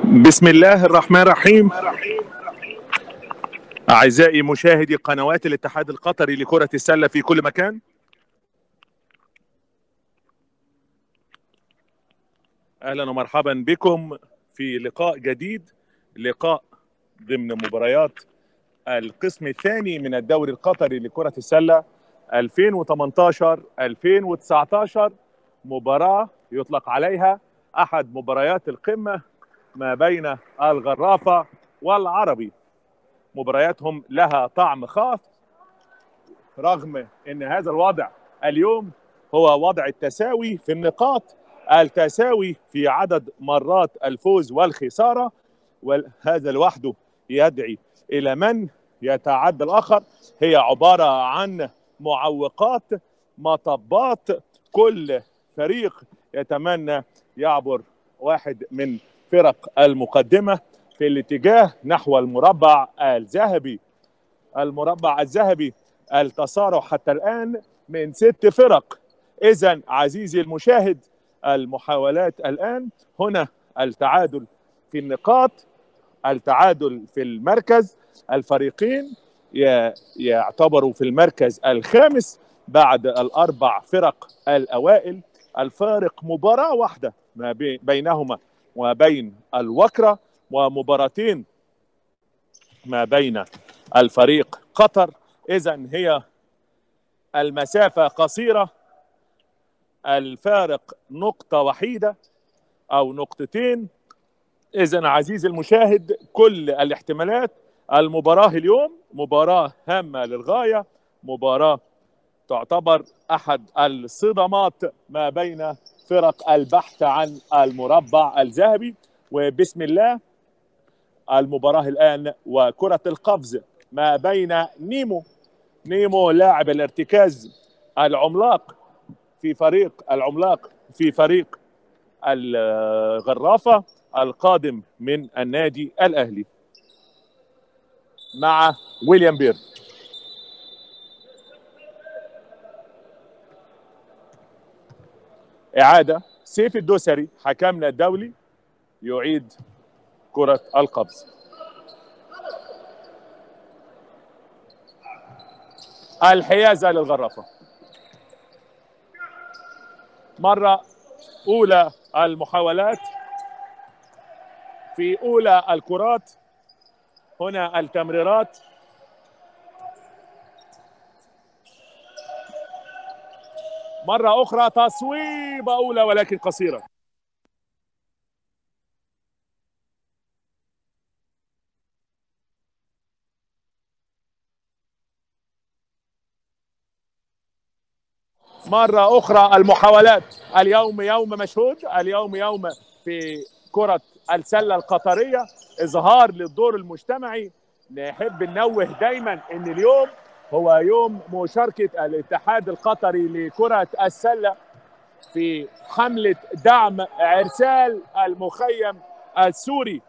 بسم الله الرحمن الرحيم أعزائي مشاهدي قنوات الاتحاد القطري لكرة السلة في كل مكان أهلا ومرحبا بكم في لقاء جديد لقاء ضمن مباريات القسم الثاني من الدوري القطري لكرة السلة 2018 2019 مباراة يطلق عليها أحد مباريات القمة ما بين الغرافة والعربي مبارياتهم لها طعم خاص رغم ان هذا الوضع اليوم هو وضع التساوي في النقاط التساوي في عدد مرات الفوز والخسارة وهذا لوحده يدعي إلى من يتعدى الآخر هي عبارة عن معوقات مطبات كل فريق يتمنى يعبر واحد من فرق المقدمة في الاتجاه نحو المربع الذهبي المربع الذهبي التصارع حتى الآن من ست فرق إذا عزيزي المشاهد المحاولات الآن هنا التعادل في النقاط التعادل في المركز الفريقين يعتبروا في المركز الخامس بعد الأربع فرق الأوائل الفارق مباراة واحدة ما بينهما وبين الوكرة ومباراتين ما بين الفريق قطر إذا هي المسافة قصيرة الفارق نقطة وحيدة أو نقطتين إذا عزيزي المشاهد كل الاحتمالات المباراة اليوم مباراة هامة للغاية مباراة تعتبر أحد الصدمات ما بين فرق البحث عن المربع الذهبي وبسم الله المباراة الآن وكرة القفز ما بين نيمو نيمو لاعب الارتكاز العملاق في فريق العملاق في فريق الغرافة القادم من النادي الأهلي مع ويليام بير إعادة سيف الدوسري حكمنا الدولي يعيد كرة القفز الحيازة للغرافة مرة أولى المحاولات في أولى الكرات هنا التمريرات مرة أخرى تصويبة أولى ولكن قصيرة مرة أخرى المحاولات اليوم يوم مشهود اليوم يوم في كرة السلة القطرية إظهار للدور المجتمعي نحب ننوه دايما أن اليوم هو يوم مشاركة الاتحاد القطري لكرة السلة في حملة دعم عرسال المخيم السوري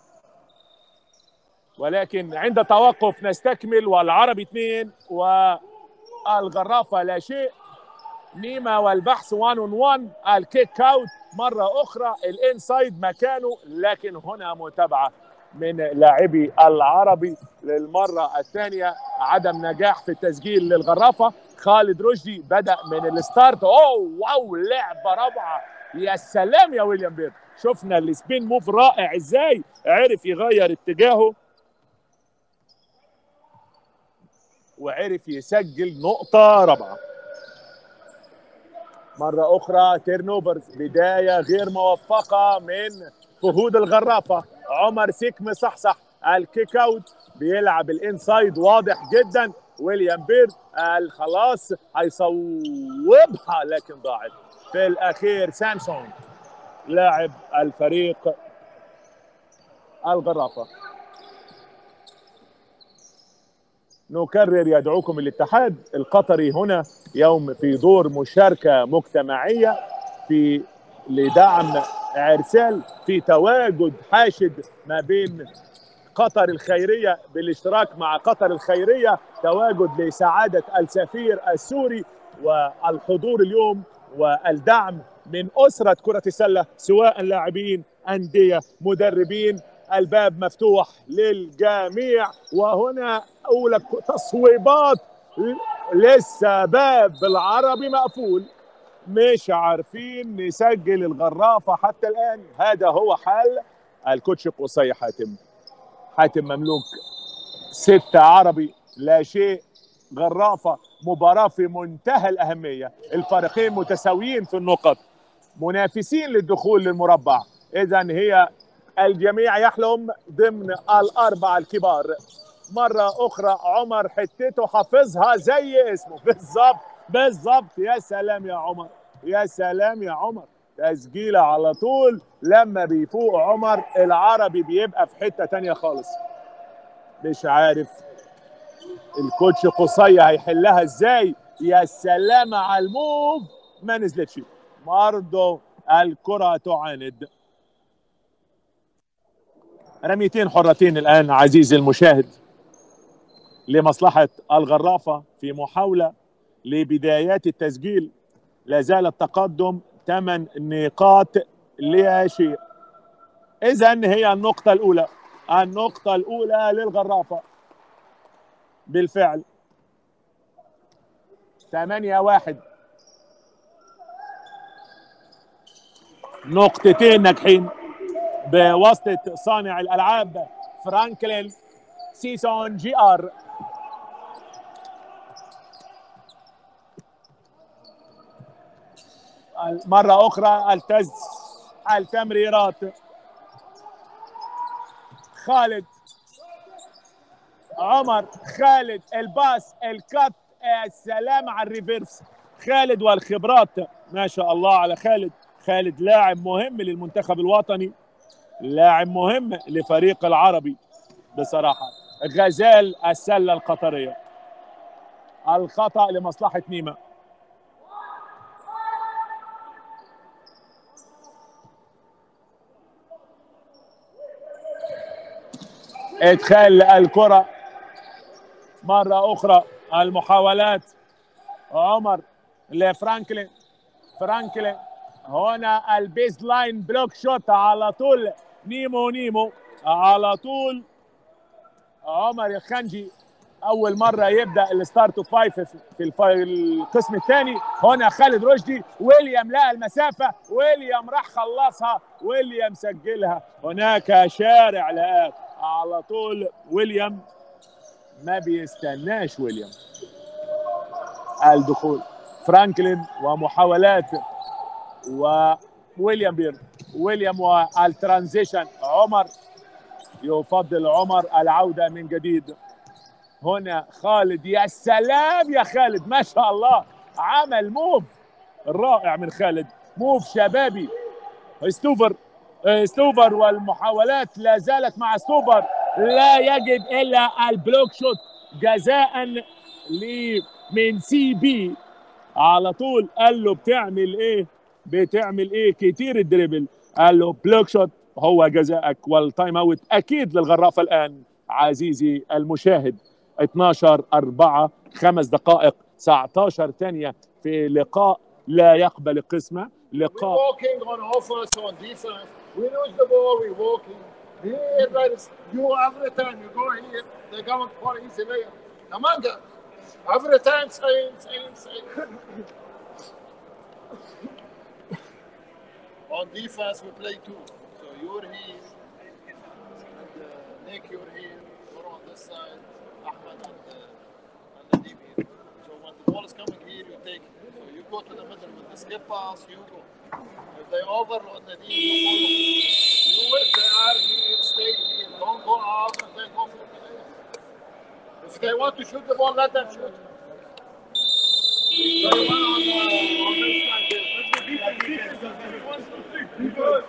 ولكن عند توقف نستكمل والعربي اثنين والغرافة لا شيء نيما والبحث 1 اون 1 الكيك اوت مرة أخرى الانسايد مكانه لكن هنا متابعة من لاعبي العربي للمرة الثانية عدم نجاح في التسجيل للغرافة خالد رشدي بدأ من الستارت اوه واو لعبة روعة يا سلام يا ويليام بير شفنا السبين موف رائع ازاي عرف يغير اتجاهه وعرف يسجل نقطة رابعة مرة أخرى تيرنوفرز بداية غير موفقة من فهود الغرافة عمر سيك مصحصح الكيك اوت بيلعب الانسايد واضح جدا ويليام بير قال خلاص هيصوبها لكن ضاعت في الاخير سامسون لاعب الفريق الغرافه نكرر يدعوكم الاتحاد القطري هنا يوم في دور مشاركه مجتمعيه في لدعم عرسال في تواجد حاشد ما بين قطر الخيرية بالاشتراك مع قطر الخيرية تواجد لسعادة السفير السوري والحضور اليوم والدعم من أسرة كرة السلة سواء اللاعبين انديه مدربين الباب مفتوح للجميع وهنا اولى تصويبات لسه باب العربي مقفول مش عارفين نسجل الغرافه حتى الان هذا هو حال الكوتش قصي حاتم حاتم مملوك ستة عربي لا شيء غرافة مباراة في منتهى الأهمية الفريقين متساويين في النقط منافسين للدخول للمربع إذا هي الجميع يحلم ضمن الأربعة الكبار مرة أخرى عمر حتته حافظها زي اسمه بالظبط بالظبط يا سلام يا عمر يا سلام يا عمر تسجيلة على طول لما بيفوق عمر العربي بيبقى في حتة تانية خالص مش عارف الكوتش قصي هيحلها ازاي يا سلام على الموف ما نزلتش برضه الكرة تعاند رميتين حرتين الآن عزيزي المشاهد لمصلحة الغرافة في محاولة لبدايات التسجيل لا زال التقدم ثمان نقاط لا شيء إذا هي النقطة الأولى النقطة الأولى للغرافة بالفعل ثمانية واحد نقطتين ناجحين بواسطة صانع الألعاب فرانكلين سيسون جي ار مرة أخرى التز التمريرات خالد عمر خالد الباس الكات السلام على الريفيرس خالد والخبرات ما شاء الله على خالد خالد لاعب مهم للمنتخب الوطني لاعب مهم لفريق العربي بصراحة غزال السلة القطرية الخطأ لمصلحة نيمة ادخال الكرة مرة أخرى المحاولات عمر لفرانكلين فرانكلين هنا البيز لاين بلوك شوت على طول نيمو نيمو على طول عمر الخنجي اول مره يبدا الستارت اوف فايف في الف... القسم الثاني هنا خالد رشدي ويليام لقى المسافه ويليام راح خلصها ويليام سجلها هناك شارع لقاه على طول ويليام ما بيستناش ويليام الدخول فرانكلين ومحاولات وويليام بيرد ويليام والترانزيشن عمر يفضل عمر العودة من جديد هنا خالد يا سلام يا خالد ما شاء الله عمل موف رائع من خالد موف شبابي ستوفر ستوفر والمحاولات لا زالت مع ستوفر لا يجد الا البلوك شوت جزاء من سي بي على طول قال له بتعمل ايه بتعمل ايه كتير الدريبل قال له بلوك شوت هو جزائك والتايم اوت اكيد للغرافه الان عزيزي المشاهد 12 4 خمس دقائق 19 ثانيه في لقاء لا يقبل القسمه لقاء We're walking on offense, on defense. We lose the ball, we're walking. Here, guys, you every time you go here, they're going for easy layup. Come on, guys. Every time, same, same, same. on defense, we play two. So you're here, and uh, Nick, you're here. You're on this side. Ahmed and, uh, and Nadim here. So when the ball is coming here, you take it. So you go to the middle with the skip pass, you go. If they overload Nadim, you follow. You if they are here, stay here. Don't go out and then go for the layup. If they want to shoot the ball, let them shoot. Very well on, uh, on this side there. Let's go defense, defense, defense. One, two, three. Defense.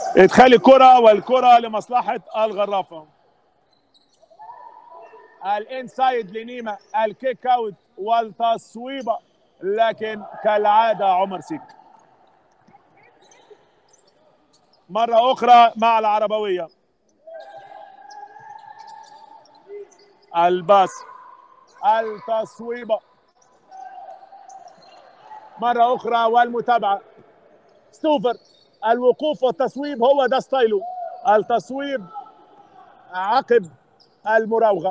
ادخال الكرة والكرة لمصلحة الغرافة الانسايد لنيمة الكيك اوت والتصويبة لكن كالعادة عمر سيك مرة أخرى مع العربوية الباس التصويبة مرة أخرى والمتابعة ستوفر الوقوف والتصويب هو ده ستايله التصويب عقب المراوغة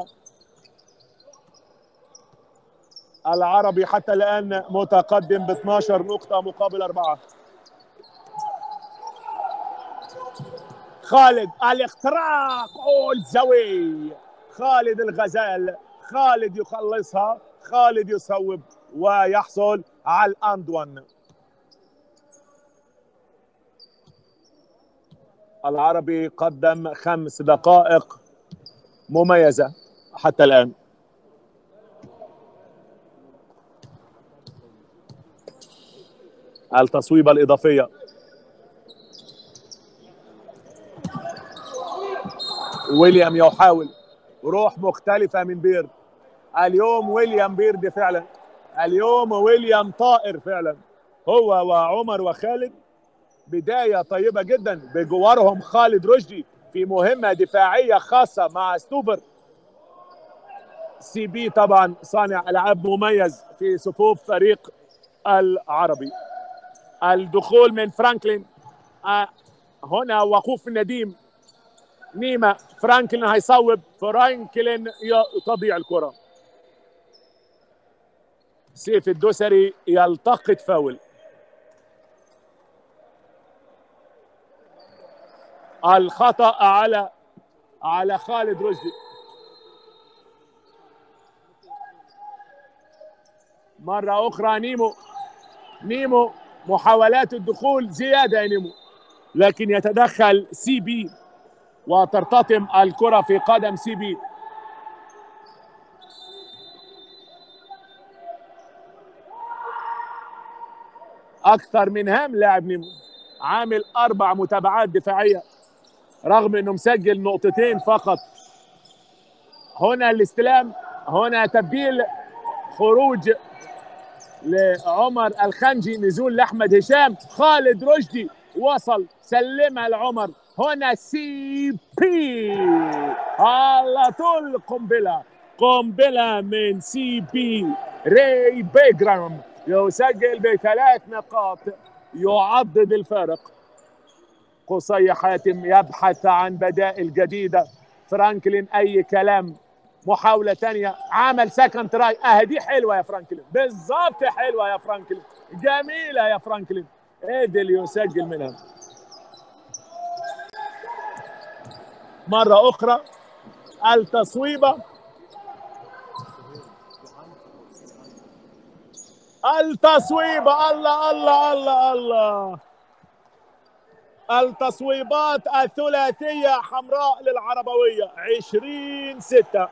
العربي حتى الآن متقدم ب 12 نقطة مقابل أربعة خالد الاختراق أوه الزوي خالد الغزال خالد يخلصها خالد يصوب ويحصل على الاندوان العربي قدم خمس دقائق مميزة حتى الآن التصويبة الإضافية ويليام يحاول روح مختلفة من بيرد اليوم ويليام بيرد فعلا اليوم ويليام طائر فعلا هو وعمر وخالد بداية طيبة جدا بجوارهم خالد رشدي في مهمة دفاعية خاصة مع ستوفر سي بي طبعا صانع ألعاب مميز في صفوف فريق العربي الدخول من فرانكلين آه هنا وقوف نديم نيما فرانكلين هيصوب فرانكلين تضيع الكرة سيف الدوسري يلتقط فاول الخطأ على على خالد رشدي مرة أخرى نيمو نيمو محاولات الدخول زيادة يا نيمو لكن يتدخل سي بي وترتطم الكرة في قدم سي بي أكثر من هام لاعب نيمو عامل أربع متابعات دفاعية رغم أنه مسجل نقطتين فقط هنا الاستلام هنا تبديل خروج لعمر الخنجي نزول لاحمد هشام خالد رشدي وصل سلمها لعمر هنا سي بي على طول قنبله قنبله من سي بي ري بيجرام يسجل بثلاث نقاط يعضد الفارق قصي حاتم يبحث عن بدائل جديده فرانكلين اي كلام محاوله ثانيه عمل سكند تراي اه دي حلوه يا فرانكلين بالظبط حلوه يا فرانكلين جميله يا فرانكلين قدر يسجل منها مره اخرى التصويبه التصويبه الله الله الله الله التصويبات الثلاثيه حمراء للعربويه 20 6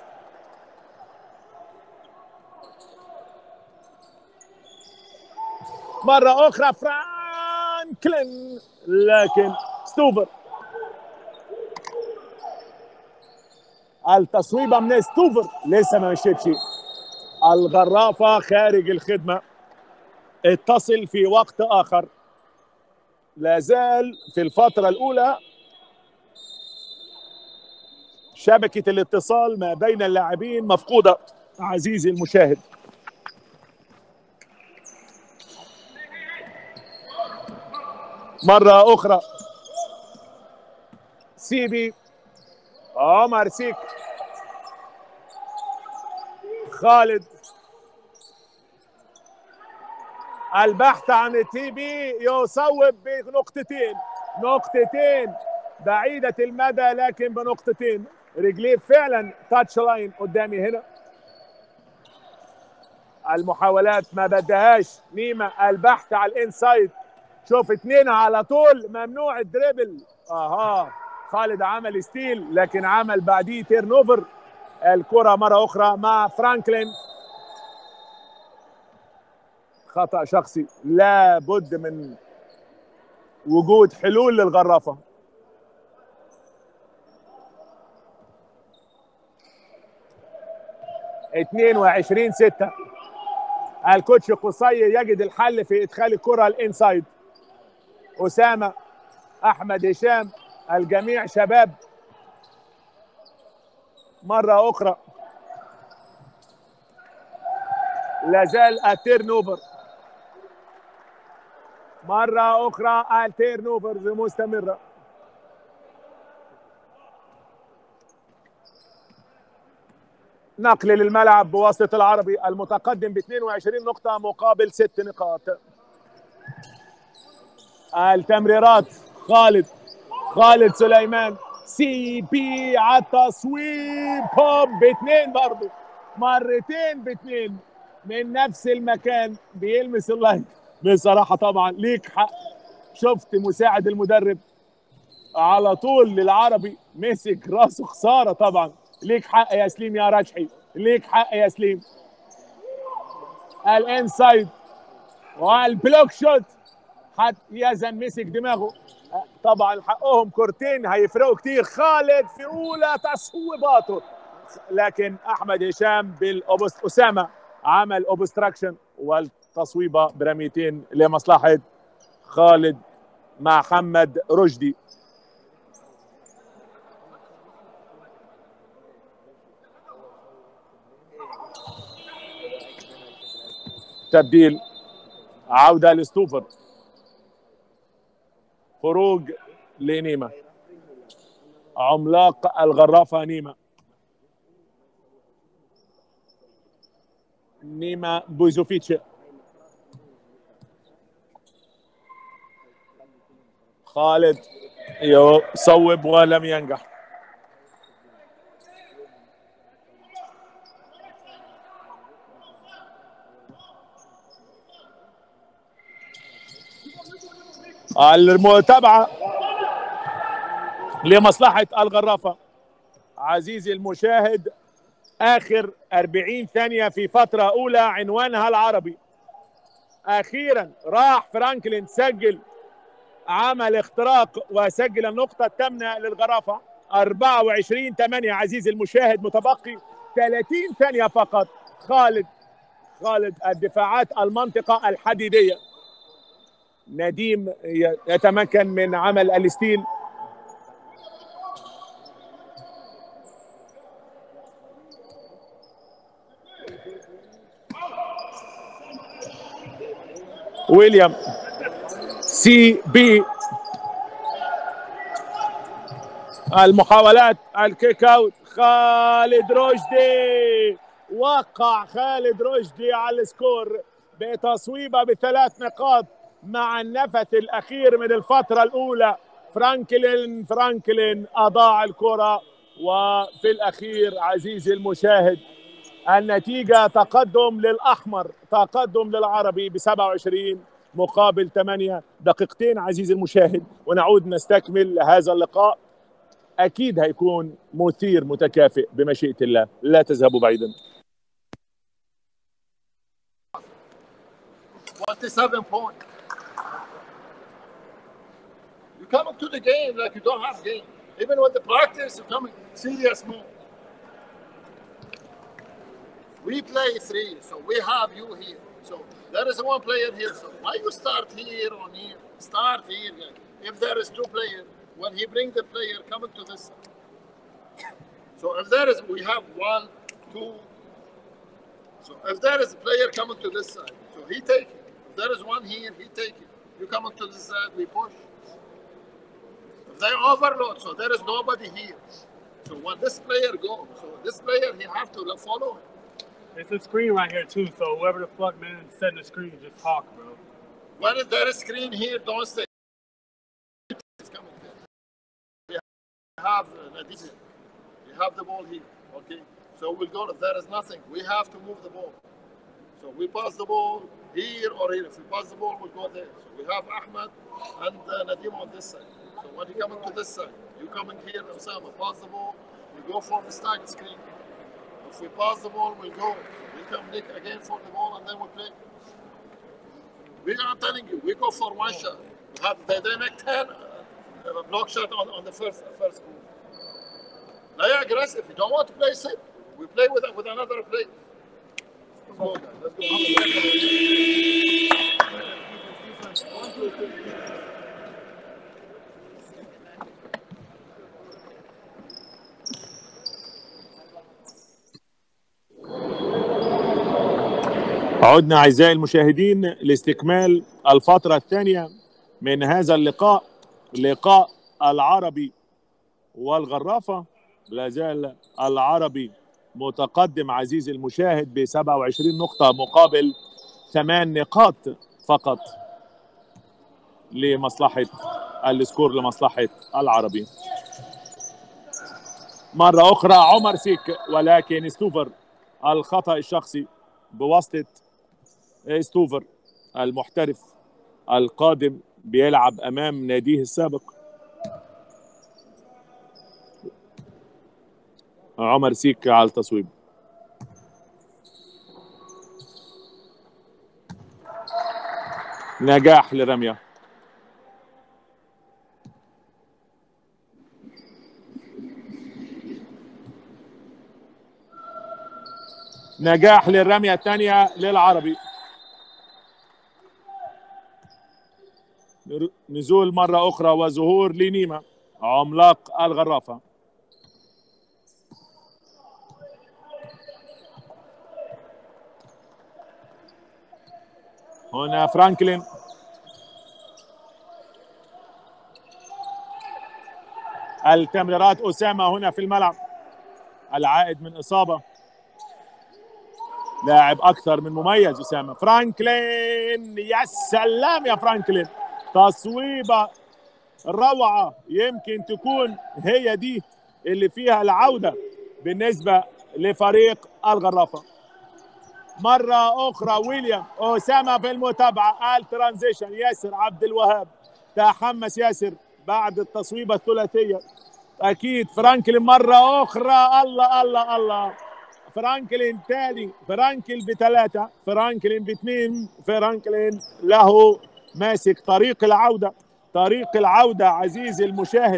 مرة أخرى فرانكلين لكن ستوفر التصويبة من ستوفر لسه ما مشيتش الغرافة خارج الخدمة اتصل في وقت آخر لا زال في الفترة الأولى شبكة الاتصال ما بين اللاعبين مفقودة عزيزي المشاهد مرة أخرى سيبي عمر سيك خالد البحث عن تي بي يصوب بنقطتين نقطتين بعيدة المدى لكن بنقطتين رجليه فعلا تاتش لاين قدامي هنا المحاولات ما بدهاش نيمة البحث على الانسايد شوف اتنين على طول ممنوع الدريبل اها خالد عمل ستيل لكن عمل بعديه تيرن اوفر الكره مره اخرى مع فرانكلين خطا شخصي لا بد من وجود حلول للغرافه 22 6 الكوتش قصي يجد الحل في ادخال الكره الانسايد اسامه احمد هشام الجميع شباب مره اخرى لازال التيرن اوفر مره اخرى التيرن اوفرز مستمره نقل للملعب بواسطه العربي المتقدم ب 22 نقطه مقابل ست نقاط التمريرات خالد خالد سليمان سي بي على التصويب بوم باثنين برضه مرتين باثنين من نفس المكان بيلمس اللاين بصراحه طبعا ليك حق شفت مساعد المدرب على طول للعربي مسك راسه خساره طبعا ليك حق يا سليم يا رجحي ليك حق يا سليم الانسايد والبلوك شوت حد يزن مسك دماغه طبعا حقهم كورتين هيفرقوا كتير خالد في اولى تصويباته لكن احمد هشام بالأوبست اسامه عمل اوبستراكشن والتصويبه برميتين لمصلحه خالد مع محمد رشدي تبديل عودة لستوفر خروج لنيمة عملاق الغرافة نيمة نيما بوزوفيتش خالد يصوب ولم ينجح المتابعة لمصلحة الغرافة عزيزي المشاهد آخر 40 ثانية في فترة أولى عنوانها العربي أخيرا راح فرانكلين سجل عمل اختراق وسجل النقطة الثامنة للغرافة 24 8 عزيزي المشاهد متبقي 30 ثانية فقط خالد خالد الدفاعات المنطقة الحديدية نديم يتمكن من عمل الستيل ويليام سي بي المحاولات الكيك اوت خالد رشدي وقع خالد رشدي على السكور بتصويبه بثلاث نقاط مع النفث الاخير من الفتره الاولى فرانكلين فرانكلين اضاع الكره وفي الاخير عزيزي المشاهد النتيجه تقدم للاحمر تقدم للعربي ب 27 مقابل 8 دقيقتين عزيزي المشاهد ونعود نستكمل هذا اللقاء اكيد هيكون مثير متكافئ بمشيئه الله لا تذهبوا بعيدا 27 point. You come to the game like you don't have game. Even with the practice, you come serious mode. We play three, so we have you here. So there is one player here. So why you start here on here? Start here. guys. If there is two players, when he bring the player coming to this side. So if there is, we have one, two. So if there is a player coming to this side, so he take it. If there is one here, he take it. You coming to this side, we push. If they overload, so there is nobody here. So when this player go, so this player he have to follow him. It's a screen right here too, so whoever the fuck man setting the screen, just talk, bro. When is there a screen here? Don't stay. It's coming there. We have uh, Nadim. We have the ball here. Okay. So we'll go. If there is nothing, we have to move the ball. So we pass the ball here or here. If we pass the ball, we'll go there. So we have Ahmed and uh, Nadim on this side. So when you coming to this side, you coming here, Osama, pass the ball. We go for the stack screen. If we pass the ball, we'll go. We come Nick again for the ball and then we play. We are telling you, we go for one shot. We have they, they make ten uh, block shot on, on the first first goal. Now you're aggressive. You don't want to play safe. We play with with another play. Let's go, guys. Let's go. عدنا اعزائي المشاهدين لاستكمال الفتره الثانيه من هذا اللقاء لقاء العربي والغرافه لا زال العربي متقدم عزيزي المشاهد ب 27 نقطه مقابل ثمان نقاط فقط لمصلحه السكور لمصلحه العربي مرة أخرى عمر سيك ولكن ستوفر الخطأ الشخصي بواسطة ستوفر المحترف القادم بيلعب أمام ناديه السابق عمر سيك على التصويب نجاح لرمية نجاح للرمية الثانية للعربي نزول مرة أخرى وظهور لنيمة عملاق الغرافة هنا فرانكلين التمريرات أسامة هنا في الملعب العائد من إصابة لاعب أكثر من مميز أسامة فرانكلين يا سلام يا فرانكلين تصويبة روعة يمكن تكون هي دي اللي فيها العودة بالنسبة لفريق الغرافة مرة أخرى ويليام أسامة في المتابعة الترانزيشن ياسر عبد الوهاب تحمس ياسر بعد التصويبة الثلاثية أكيد فرانكلين مرة أخرى الله الله الله فرانكلين تاني فرانكل بثلاثة فرانكلين باثنين فرانكلين له ماسك طريق العودة طريق العودة عزيزي المشاهد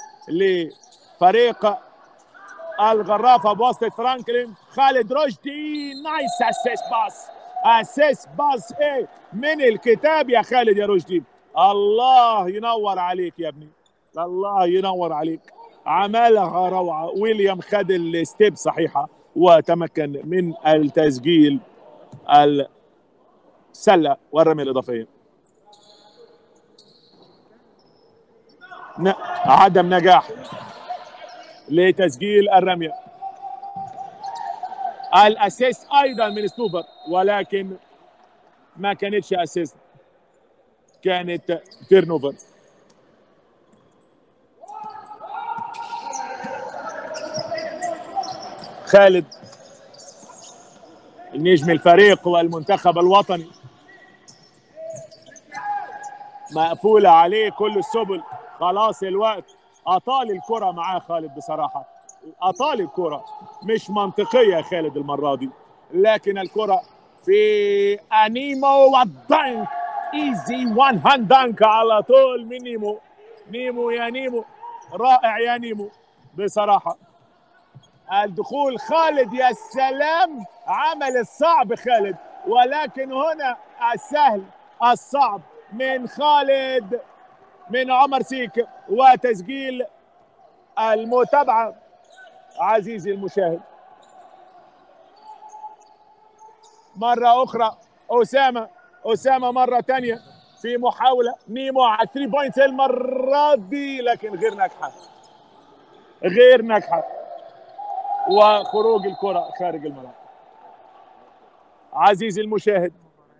لفريق الغرافة بواسطة فرانكلين خالد رشدي نايس اسيس باس اسيس باس ايه من الكتاب يا خالد يا رشدي الله ينور عليك يا ابني الله ينور عليك عملها روعة ويليام خد الستيب صحيحة وتمكن من التسجيل السلة والرمية الإضافية ن- عدم نجاح لتسجيل الرمية الأسيس أيضا من ستوفر ولكن ما كانتش أسيس كانت تيرنوفر خالد نجم الفريق والمنتخب الوطني مقفولة عليه كل السبل خلاص الوقت أطال الكرة معاه خالد بصراحة أطال الكرة مش منطقية يا خالد المرة دي لكن الكرة في أنيمو والدنك ايزي وان هاند دانك على طول من نيمو نيمو يا نيمو رائع يا نيمو بصراحة الدخول خالد يا سلام عمل الصعب خالد ولكن هنا السهل الصعب من خالد من عمر سيك وتسجيل المتابعة عزيزي المشاهد مرة أخرى أسامة أسامة مرة تانية في محاولة نيمو على 3 بوينتس المرة دي لكن غير ناجحة غير ناجحة وخروج الكرة خارج الملعب عزيزي المشاهد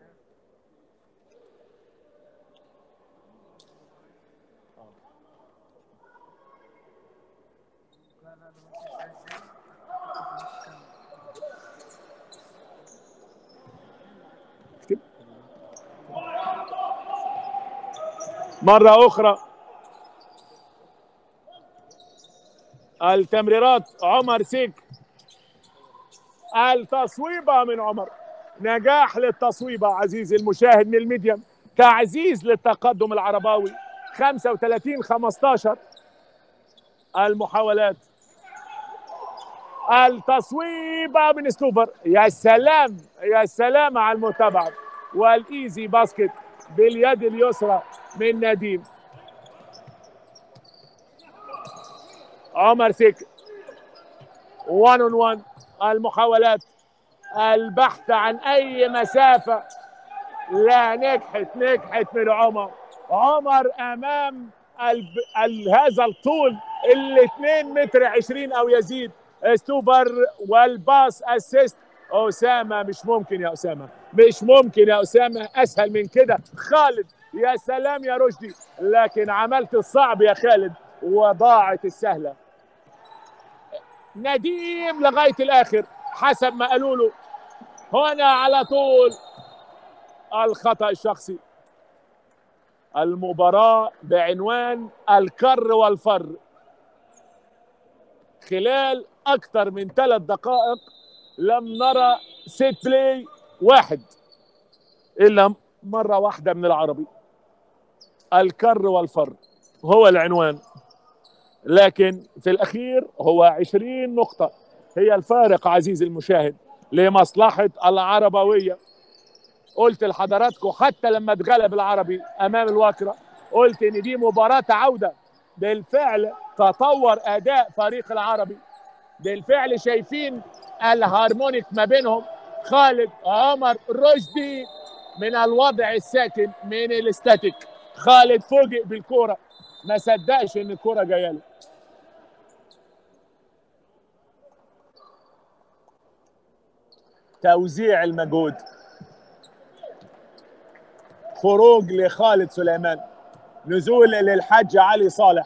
مرة أخرى التمريرات عمر سيك التصويبة من عمر نجاح للتصويبة عزيزي المشاهد من الميديم تعزيز للتقدم العرباوي 35 15 المحاولات التصويبه من ستوفر يا سلام يا سلام على المتابعه والايزي باسكت باليد اليسرى من نديم عمر سيك 1 اون 1 المحاولات البحث عن اي مسافه لا نجحت نجحت من عمر عمر امام الب... ال... هذا الطول ال 2 متر 20 او يزيد ستوفر والباس اسيست اسامه مش ممكن يا اسامه مش ممكن يا اسامه اسهل من كده خالد يا سلام يا رشدي لكن عملت الصعب يا خالد وضاعت السهله نديم لغايه الاخر حسب ما قالوا له هنا على طول الخطا الشخصي المباراه بعنوان الكر والفر خلال اكثر من ثلاث دقائق لم نرى سيت بلاي واحد الا مره واحده من العربي الكر والفر هو العنوان لكن في الاخير هو 20 نقطه هي الفارق عزيزي المشاهد لمصلحه العربويه قلت لحضراتكم حتى لما اتغلب العربي امام الواكره قلت ان دي مباراه عوده بالفعل تطور اداء فريق العربي بالفعل شايفين الهارمونيك ما بينهم خالد عمر رشدي من الوضع الساكن من الاستاتيك خالد فوجئ بالكوره ما صدقش ان الكوره جايه له توزيع المجهود خروج لخالد سليمان نزول للحاج علي صالح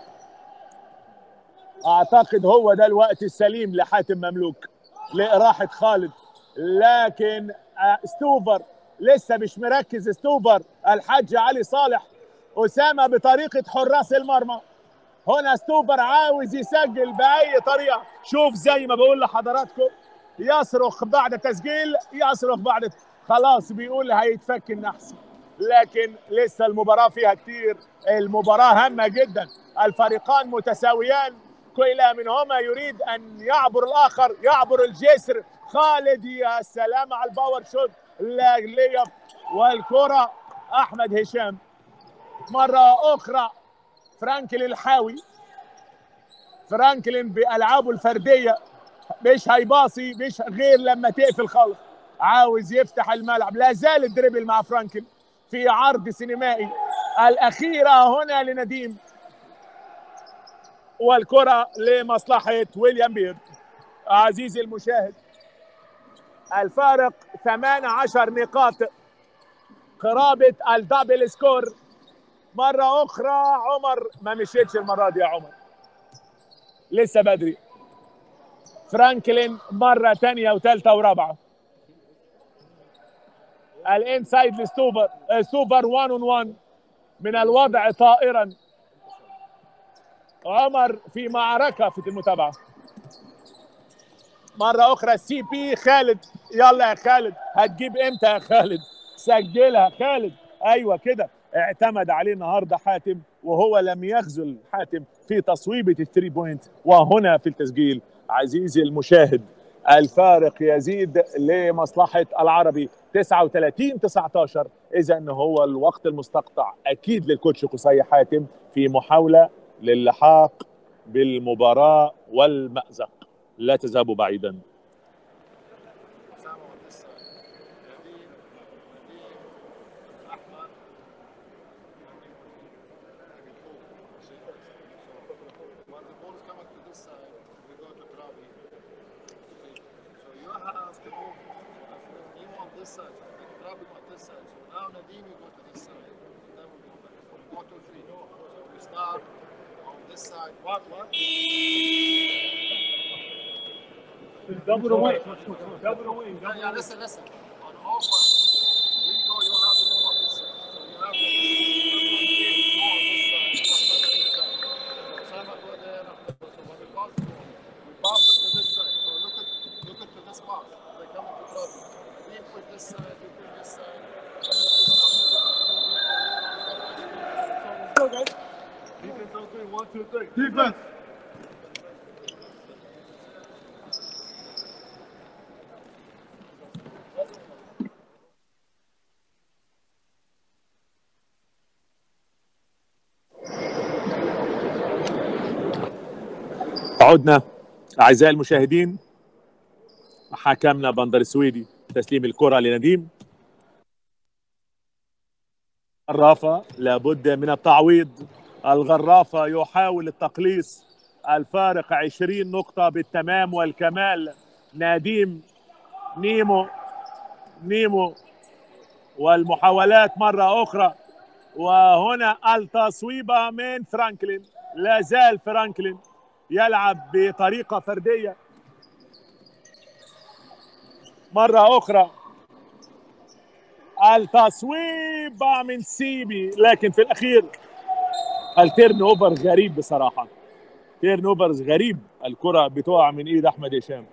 اعتقد هو ده الوقت السليم لحاتم مملوك لإراحة خالد لكن ستوفر لسه مش مركز ستوفر الحاج علي صالح أسامة بطريقة حراس المرمى هنا ستوفر عاوز يسجل بأي طريقة شوف زي ما بقول لحضراتكم يصرخ بعد تسجيل يصرخ بعد خلاص بيقول هيتفك النحس لكن لسه المباراة فيها كتير المباراة هامة جدا الفريقان متساويان كل منهما يريد أن يعبر الآخر يعبر الجسر خالد يا سلام على الباور شوت ليب والكرة أحمد هشام مرة أخرى فرانكلين الحاوي فرانكلين بألعابه الفردية مش هيباصي مش غير لما تقفل خالص عاوز يفتح الملعب لا زال الدريبل مع فرانكلين في عرض سينمائي الأخيرة هنا لنديم والكرة لمصلحة ويليام بيرد عزيزي المشاهد الفارق 18 نقاط قرابة الدبل سكور مرة أخرى عمر ما مشيتش المرة دي يا عمر لسه بدري فرانكلين مرة تانية وثالثة ورابعة الانسايد لستوفر ستوفر 1 اون 1 من الوضع طائرا عمر في معركة في المتابعة مرة أخرى سي بي خالد يلا يا خالد هتجيب إمتى يا خالد سجلها خالد أيوة كده اعتمد عليه النهاردة حاتم وهو لم يخذل حاتم في تصويبة الثري بوينت وهنا في التسجيل عزيزي المشاهد الفارق يزيد لمصلحة العربي 39 19 إذا هو الوقت المستقطع أكيد للكوتش قصي حاتم في محاولة للحاق بالمباراة والمأزق لا تذهبوا بعيدا Osama on this side. Nadeem, Nadeem, Ahmad. When the ball is coming to this side, we go to Travi. So you have to move. You on this side, and Travi on this side. So now Nadeem, you go to this side. And then we go back. So we go to three. So we start on this side. What? What? Double the wing. Double the wing. Yeah, Double yeah, the listen, listen. On all fronts, we go, you have to go on this side. So you have to go on this side, Ahmed on this side. So Osama go there, Ahmed go. So when we pass the ball, we pass it to this side. So look at look at to this pass. They come to trouble. We put this side, we put this side. Let's go, guys. Defense on three. One, two, three. Defense. عدنا اعزائي المشاهدين حكمنا بندر السويدي تسليم الكره لنديم الغرافه لابد من التعويض الغرافه يحاول التقليص الفارق 20 نقطه بالتمام والكمال نديم نيمو نيمو والمحاولات مره اخرى وهنا التصويبه من فرانكلين لا زال فرانكلين يلعب بطريقه فرديه مرة أخرى التصويبة من سيبي لكن في الأخير التيرن أوفر غريب بصراحة تيرن أوفر غريب الكرة بتقع من إيد أحمد هشام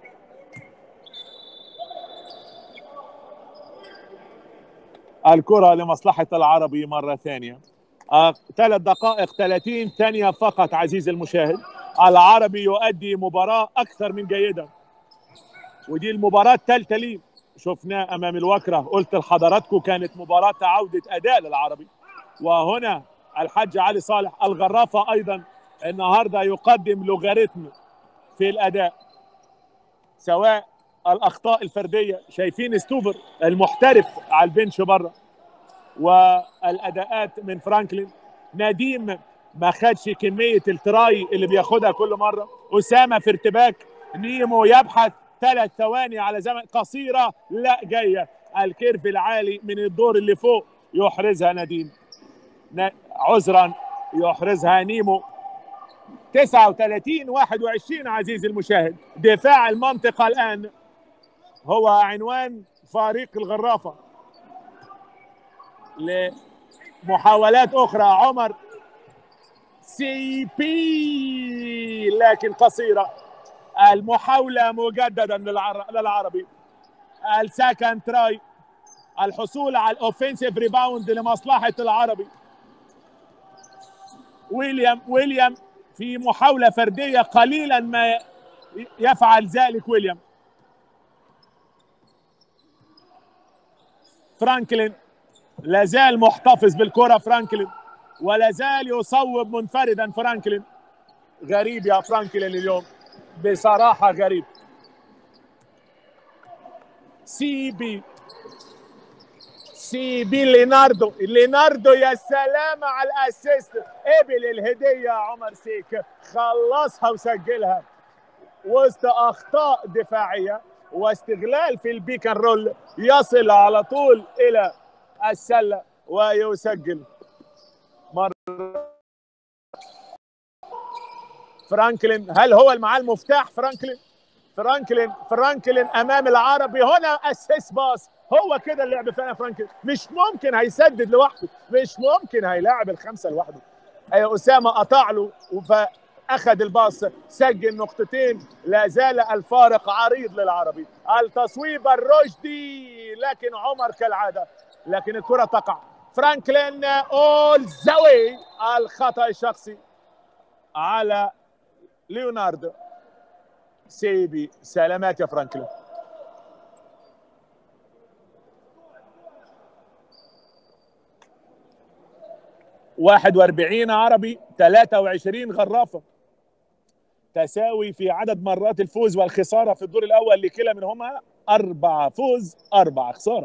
الكرة لمصلحة العربي مرة ثانية آه، ثلاث دقائق 30 ثانية فقط عزيزي المشاهد العربي يؤدي مباراة أكثر من جيدة ودي المباراة الثالثة ليه شفناه أمام الوكرة قلت لحضراتكم كانت مباراة عودة أداء للعربي وهنا الحاج علي صالح الغرافة أيضا النهاردة يقدم لوغاريتم في الأداء سواء الأخطاء الفردية شايفين ستوفر المحترف على البنش بره والأداءات من فرانكلين نديم ما خدش كمية التراي اللي بياخدها كل مرة أسامة في ارتباك نيمو يبحث ثلاث ثواني على زمن قصيرة لا جاية الكيرف العالي من الدور اللي فوق يحرزها نديم ن- عذرا يحرزها نيمو 39 21 عزيزي المشاهد دفاع المنطقة الآن هو عنوان فريق الغرافة لمحاولات أخرى عمر سي بي لكن قصيرة المحاولة مجددا للعر... للعربي السكند تراي الحصول على الاوفنسيف ريباوند لمصلحة العربي ويليام ويليام في محاولة فردية قليلا ما يفعل ذلك ويليام فرانكلين لا زال محتفظ بالكرة فرانكلين ولا زال يصوب منفردا فرانكلين غريب يا فرانكلين اليوم بصراحة غريب سي بي سي بي ليناردو ليناردو يا سلام على الاسيست قبل الهدية يا عمر سيك خلصها وسجلها وسط اخطاء دفاعية واستغلال في البيك اند رول يصل على طول الى السلة ويسجل مرة فرانكلين هل هو اللي معاه المفتاح فرانكلين فرانكلين فرانكلين امام العربي هنا اسيس باص هو كده اللعب فعلا فرانكلين مش ممكن هيسدد لوحده مش ممكن هيلاعب الخمسه لوحده اي اسامه قطع له فاخذ الباص سجل نقطتين لا زال الفارق عريض للعربي التصويب الرشدي لكن عمر كالعاده لكن الكره تقع فرانكلين اول زاوي الخطا الشخصي على ليوناردو سيبي سلامات يا فرانكلين واحد واربعين عربي ثلاثة وعشرين غرافة تساوي في عدد مرات الفوز والخسارة في الدور الأول لكلا منهما أربعة فوز أربعة خسارة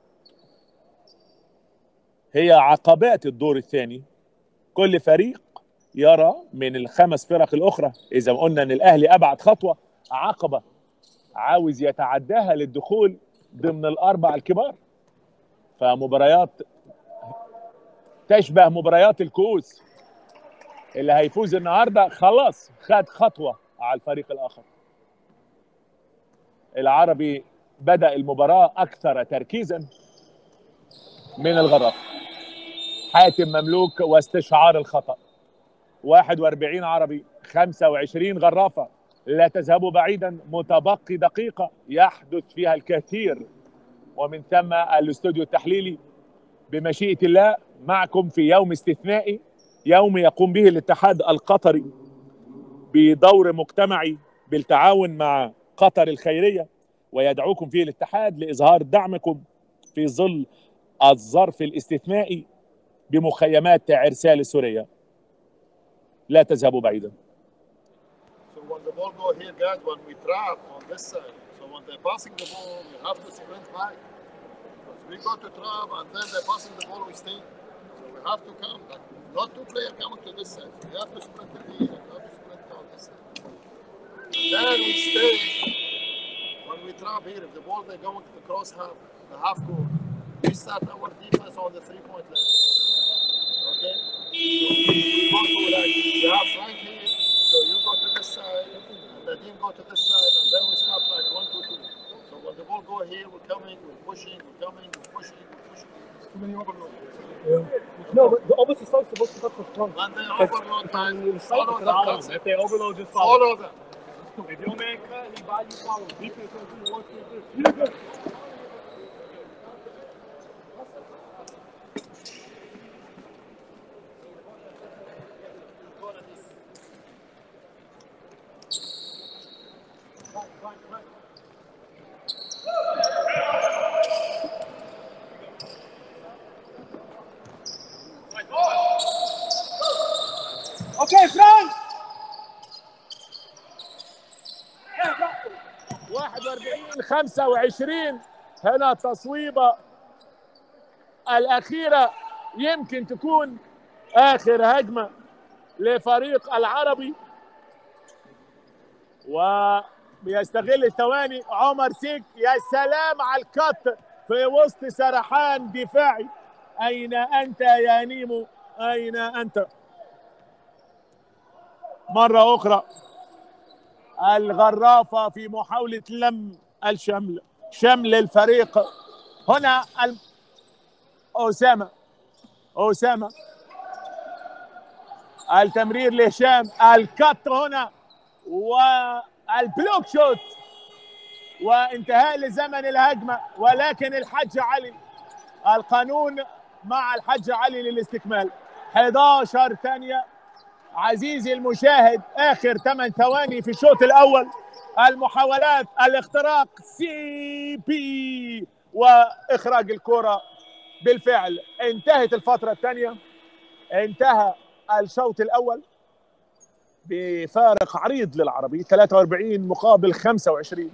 هي عقبات الدور الثاني كل فريق يرى من الخمس فرق الاخرى اذا قلنا ان الاهلي ابعد خطوه عقبه عاوز يتعداها للدخول ضمن الاربع الكبار فمباريات تشبه مباريات الكؤوس اللي هيفوز النهارده خلاص خد خطوه على الفريق الاخر العربي بدا المباراه اكثر تركيزا من الغرف حاتم مملوك واستشعار الخطأ 41 عربي 25 غرافة لا تذهبوا بعيدا متبقي دقيقة يحدث فيها الكثير ومن ثم الاستوديو التحليلي بمشيئة الله معكم في يوم استثنائي يوم يقوم به الاتحاد القطري بدور مجتمعي بالتعاون مع قطر الخيرية ويدعوكم فيه الاتحاد لإظهار دعمكم في ظل الظرف الاستثنائي بمخيمات عرسال سوريا لا تذهبوا بعيدا So one the ball go here, guys, when we trap on this side. So when they're passing the ball, we have to sprint back. Because we go to trap and then they're passing the ball, we stay. So we have to come. Like, not two players coming to this side. We have to sprint it here. We have to sprint on this side. Then we stay. When we trap here, if the ball they're going to the cross half, the half court, we start our defense on the three point line. Okay? So we go to like, we have Frank here, so you go to this side, and the team go to this side, and then we start like one, two, two. So when the ball go here, we're coming, we're pushing, we're coming, we're pushing, we're pushing. Too many overload. No, but the opposite side's supposed to touch the front. And then If- overload if time, you follow follow them, them, if they overload, just follow. follow them. If your man cut, he buy you follow. Defense gonna do one, two, three. You good. Okay, Frank. 41 25 هنا التصويبه الاخيره يمكن تكون اخر هجمه لفريق العربي وبيستغل الثواني عمر سيك يا سلام على الكت في وسط سرحان دفاعي اين انت يا نيمو اين انت مره اخرى الغرافة في محاولة لم الشمل شمل الفريق هنا الم... أسامة أسامة التمرير لهشام الكت هنا والبلوك شوت وانتهاء لزمن الهجمة ولكن الحج علي القانون مع الحج علي للاستكمال 11 ثانية عزيزي المشاهد اخر 8 ثواني في الشوط الاول المحاولات الاختراق سي بي واخراج الكره بالفعل انتهت الفتره الثانيه انتهى الشوط الاول بفارق عريض للعربي 43 مقابل 25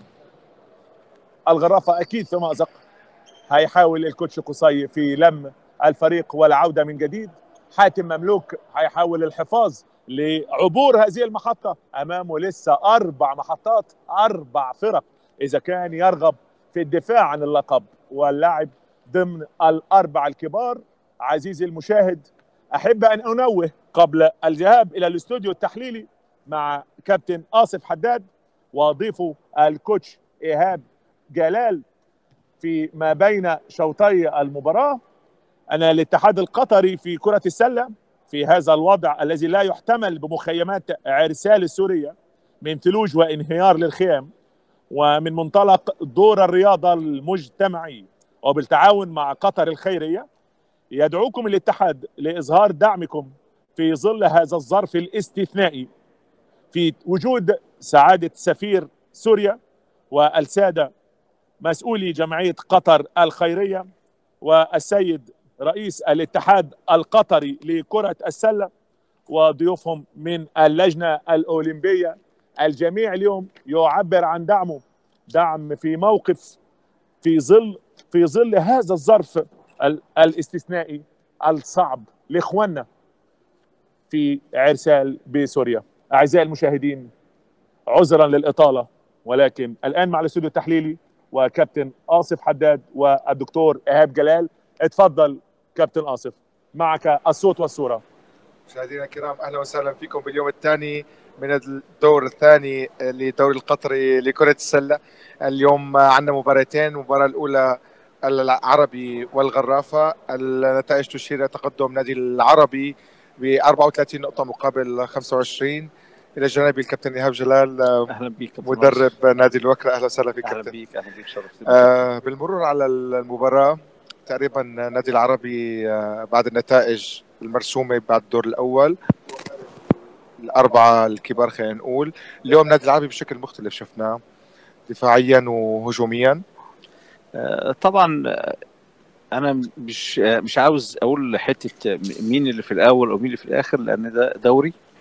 الغرافه اكيد في مازق هيحاول الكوتش قصي في لم الفريق والعوده من جديد حاتم مملوك هيحاول الحفاظ لعبور هذه المحطة أمامه لسه أربع محطات أربع فرق إذا كان يرغب في الدفاع عن اللقب واللعب ضمن الأربع الكبار عزيزي المشاهد أحب أن أنوه قبل الذهاب إلى الاستوديو التحليلي مع كابتن آصف حداد وضيفه الكوتش إيهاب جلال في ما بين شوطي المباراة أن الاتحاد القطري في كرة السلة في هذا الوضع الذي لا يحتمل بمخيمات عرسال السورية من ثلوج وانهيار للخيام ومن منطلق دور الرياضة المجتمعي وبالتعاون مع قطر الخيرية يدعوكم الاتحاد لإظهار دعمكم في ظل هذا الظرف الاستثنائي في وجود سعادة سفير سوريا والسادة مسؤولي جمعية قطر الخيرية والسيد رئيس الاتحاد القطري لكرة السلة وضيوفهم من اللجنة الأولمبية الجميع اليوم يعبر عن دعمه دعم في موقف في ظل في ظل هذا الظرف ال- الاستثنائي الصعب لاخواننا في عرسال بسوريا اعزائي المشاهدين عذرا للاطاله ولكن الان مع الاستوديو التحليلي وكابتن آصف حداد والدكتور ايهاب جلال اتفضل كابتن آصف معك الصوت والصوره مشاهدينا الكرام اهلا وسهلا فيكم باليوم الثاني من الدور الثاني للدوري القطري لكرة السلة اليوم عندنا مباراتين المباراة الأولى العربي والغرافة النتائج تشير إلى تقدم نادي العربي ب 34 نقطة مقابل 25 إلى جانبي الكابتن إيهاب جلال اهلا بيك كابتن مدرب نادي الوكرة أهلا وسهلا فيك اهلا كابتن بيك اهلا بيك شرفتني آه بالمرور على المباراة تقريبا النادي العربي آه بعد النتائج المرسومة بعد الدور الأول الأربعة الكبار خلينا نقول اليوم النادي العربي بشكل مختلف شفناه دفاعيا وهجوميا آه، طبعا آه، انا مش آه، مش عاوز اقول حته مين اللي في الاول او مين اللي في الاخر لان ده دوري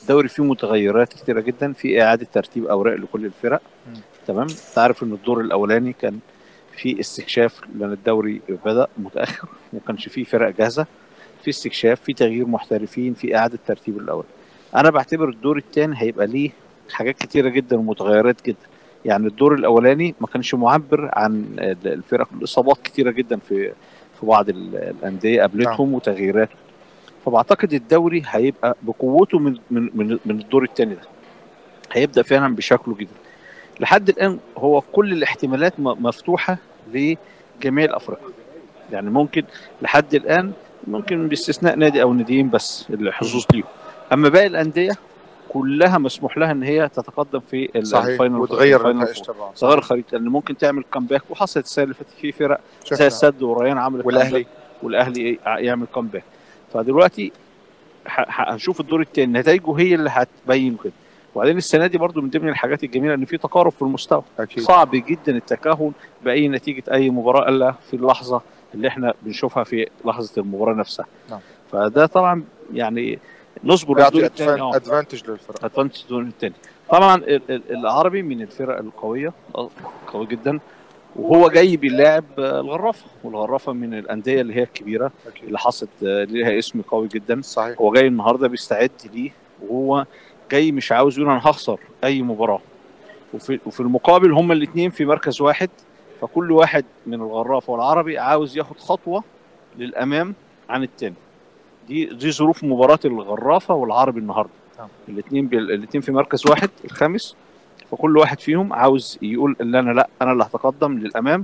الدوري فيه متغيرات كتيره جدا في اعاده ترتيب اوراق لكل الفرق مم. تمام تعرف ان الدور الاولاني كان في استكشاف لان الدوري بدا متاخر وما كانش فيه فرق جاهزه في استكشاف في تغيير محترفين في اعاده ترتيب الاوراق انا بعتبر الدور الثاني هيبقى ليه حاجات كتيره جدا ومتغيرات جدا يعني الدور الاولاني ما كانش معبر عن الفرق الاصابات كتيره جدا في في بعض ال- الانديه قابلتهم وتغييرات فبعتقد الدوري هيبقى بقوته من من من, من الدور الثاني ده هيبدا فعلا بشكله جدا لحد الان هو كل الاحتمالات م- مفتوحه لجميع الافرقه يعني ممكن لحد الان ممكن باستثناء نادي او ناديين بس الحظوظ ليهم اما باقي الانديه كلها مسموح لها ان هي تتقدم في ال- صحيح الفاينل وتغير الفاينل النتائج فور. تبعه صغير الخريطه لان ممكن تعمل كامباك وحصلت السنه اللي فاتت في فرق زي شفنا. السد وريان عملت والاهلي كامباك والاهلي يعمل كامباك فدلوقتي ح- ح- هنشوف الدور الثاني نتائجه هي اللي هتبين كده وبعدين السنه دي برضو من ضمن الحاجات الجميله ان في تقارب في المستوى اكيد صعب جدا التكهن باي نتيجه اي مباراه الا في اللحظه اللي احنا بنشوفها في لحظه المباراه نفسها نعم. فده طبعا يعني نصبر للدور بيعطي الثاني اه ادفانتج للفرق ادفانتج الدور الثاني طبعا ال- ال- العربي من الفرق القويه آه، قوي جدا وهو جاي بيلاعب آه، الغرافه والغرافه من الانديه اللي هي الكبيره اكيد اللي حصلت آه، ليها اسم قوي جدا صحيح هو جاي النهارده بيستعد ليه وهو جاي مش عاوز يقول انا هخسر اي مباراه وفي وفي المقابل هما الاثنين في مركز واحد فكل واحد من الغرافه والعربي عاوز ياخد خطوه للامام عن الثاني دي دي ظروف مباراه الغرافه والعربي النهارده نعم. الاثنين الاثنين في مركز واحد الخامس فكل واحد فيهم عاوز يقول ان انا لا انا اللي هتقدم للامام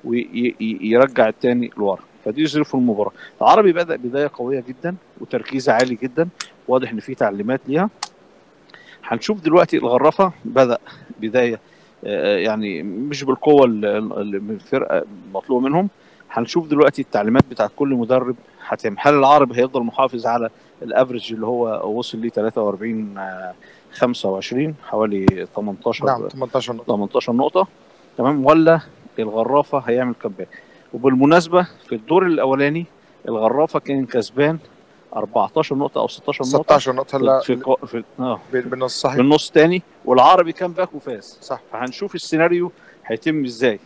ويرجع الثاني لورا فدي ظروف المباراه العربي بدا بدايه قويه جدا وتركيز عالي جدا واضح ان في تعليمات ليها هنشوف دلوقتي الغرافه بدا بدايه آه، يعني مش بالقوه اللي اللي من الفرقه المطلوبه منهم هنشوف دلوقتي التعليمات بتاعت كل مدرب هتم هل العربي هيفضل محافظ على الافرج اللي هو وصل ليه 43 آه، 25 حوالي 18 نعم 18 نقطة 18 نقطة تمام ولا الغرافة هيعمل كامباك وبالمناسبة في الدور الأولاني الغرافة كان كسبان 14 نقطة أو 16 نقطة 16 نقطة هلا في في, في اه بالنص في صحيح النص تاني والعربي كان باك وفاز صح فهنشوف السيناريو هيتم ازاي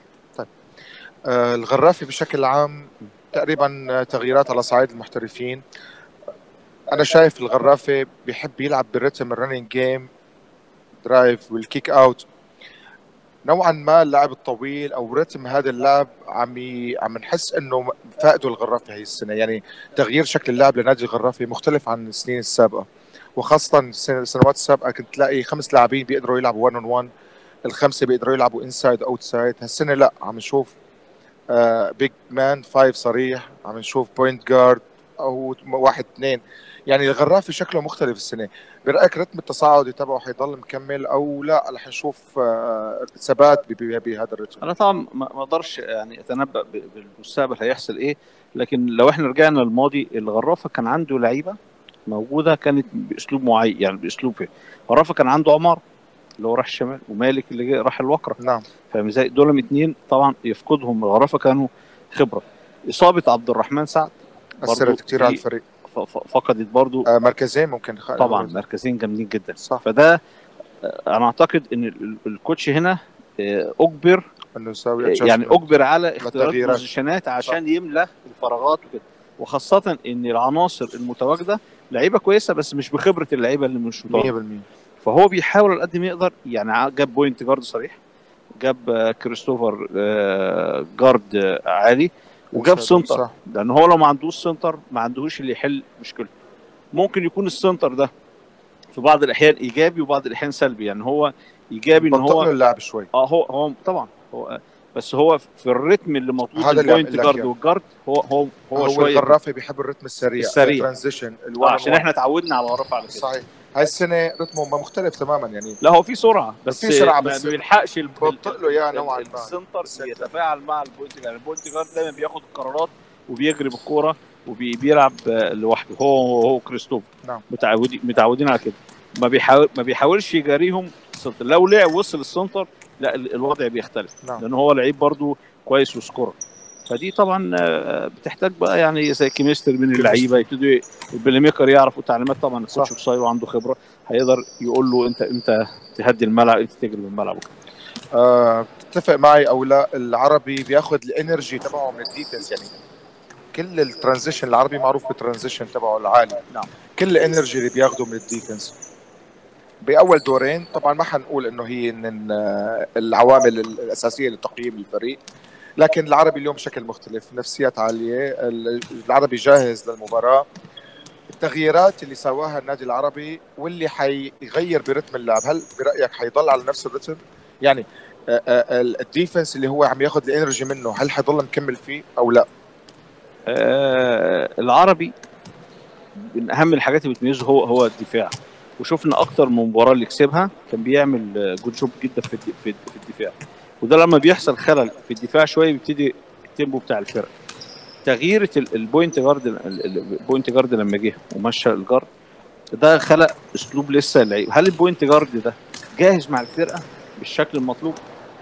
آه، الغرافي بشكل عام تقريبا آه، تغييرات على صعيد المحترفين انا شايف الغرافي بيحب يلعب بالريتم الرننج جيم درايف والكيك اوت نوعا ما اللعب الطويل او رتم هذا اللعب عم ي... عم نحس انه فائده الغرافي هي السنه يعني تغيير شكل اللعب لنادي الغرافي مختلف عن السنين السابقه وخاصه السنة- السنوات السابقه كنت تلاقي خمس لاعبين بيقدروا يلعبوا 1 اون 1 الخمسه بيقدروا يلعبوا انسايد اوت سايد هالسنه لا عم نشوف بيج مان فايف صريح عم نشوف بوينت جارد او واحد اثنين يعني الغرافي شكله مختلف السنه برايك رتم التصاعدي تبعه حيضل مكمل او لا رح نشوف آه، ثبات ب- ب- بهذا الرتم انا طبعا ما ما اقدرش يعني اتنبأ ب- بالمستقبل هيحصل ايه لكن لو احنا رجعنا للماضي الغرافه كان عنده لعيبه موجوده كانت باسلوب معين يعني باسلوب ايه غرافه كان عنده عمار اللي هو راح الشمال ومالك اللي جاي راح الوكره نعم فاهم ازاي دول اتنين طبعا يفقدهم الغرافه كانوا خبره اصابه عبد الرحمن سعد برضو اثرت كثير على دي الفريق ف- ف- فقدت برضو آه، مركزين ممكن خ- طبعا مركزين جامدين جدا صح فده آه، انا اعتقد ان ال- الكوتش هنا آه، اجبر انه يساوي يعني adjustment. اجبر على اختيارات للتغييرات. بوزيشنات عشان يملى الفراغات وكده وخاصه ان العناصر المتواجده لعيبه كويسه بس مش بخبره اللعيبه اللي مش متواجده 100% فهو بيحاول على قد ما يقدر يعني ع- جاب بوينت جارد صريح جاب آه، كريستوفر آه، جارد آه، عالي وجاب سنتر صح لان هو لو ما عندوش سنتر ما عندهوش اللي يحل مشكلته ممكن يكون السنتر ده في بعض الاحيان ايجابي وبعض الاحيان سلبي يعني هو ايجابي ان بطئ له هو اللعب شوي اه هو هو طبعا هو بس هو في الريتم اللي مطلوب هذا اللي عم البوينت أقول لك جارد إياه. والجارد هو هو هو, هو شويه الغرافي بيحب الرتم السريع السريع. الترانزيشن آه عشان احنا اتعودنا على الرفع على كده صحيح هاي السنه رتمه ما مختلف تماما يعني لا هو في سرعه بس في سرعة ما بس بيلحقش ال- بطئ له إياها ال- نوعاً ال- ما. السنتر السنتر. يتفاعل مع البوينت جارد البوينت جارد دايما بياخد القرارات وبيجري بالكوره وبيلعب لوحده هو هو كريستوف نعم. متعودين متعودين على كده ما بيحاول ما بيحاولش يجاريهم السنتر لو لعب وصل السنتر لا ال- الوضع بيختلف نعم. لان هو لعيب برضو كويس وسكورر فدي طبعا آه، بتحتاج بقى يعني زي كيمستر من اللعيبه يبتدوا البلاي ميكر يعرفوا تعليمات طبعا الكوتش اوفسايد وعنده خبره هيقدر يقول له انت امتى تهدي الملعب امتى تجري بالملعب وكده. آه بتتفق معي او لا العربي بياخذ الانرجي تبعه من الديفنس يعني كل الترانزيشن العربي معروف بالترانزيشن تبعه العالي نعم. كل الانرجي اللي بياخده من الديفنس باول دورين طبعا ما حنقول انه هي من آه، العوامل الاساسيه لتقييم الفريق لكن العربي اليوم بشكل مختلف نفسيات عاليه ال- العربي جاهز للمباراه التغييرات اللي سواها النادي العربي واللي حيغير برتم اللعب هل برايك حيضل على نفس الرتم يعني آه، آه، الديفنس اللي هو عم ياخذ الانرجي منه هل حيضل مكمل فيه او لا آه العربي من اهم الحاجات اللي بتميزه هو هو الدفاع وشفنا اكتر من مباراه اللي كسبها كان بيعمل جود جوب جدا في الد- في في الدفاع وده لما بيحصل خلل في الدفاع شويه بيبتدي التيمبو بتاع الفرقه تغيير ال- البوينت جارد ال- ال- البوينت جارد لما جه ومشى الجارد ده خلق اسلوب لسه اللعيب هل البوينت جارد ده جاهز مع الفرقه بالشكل المطلوب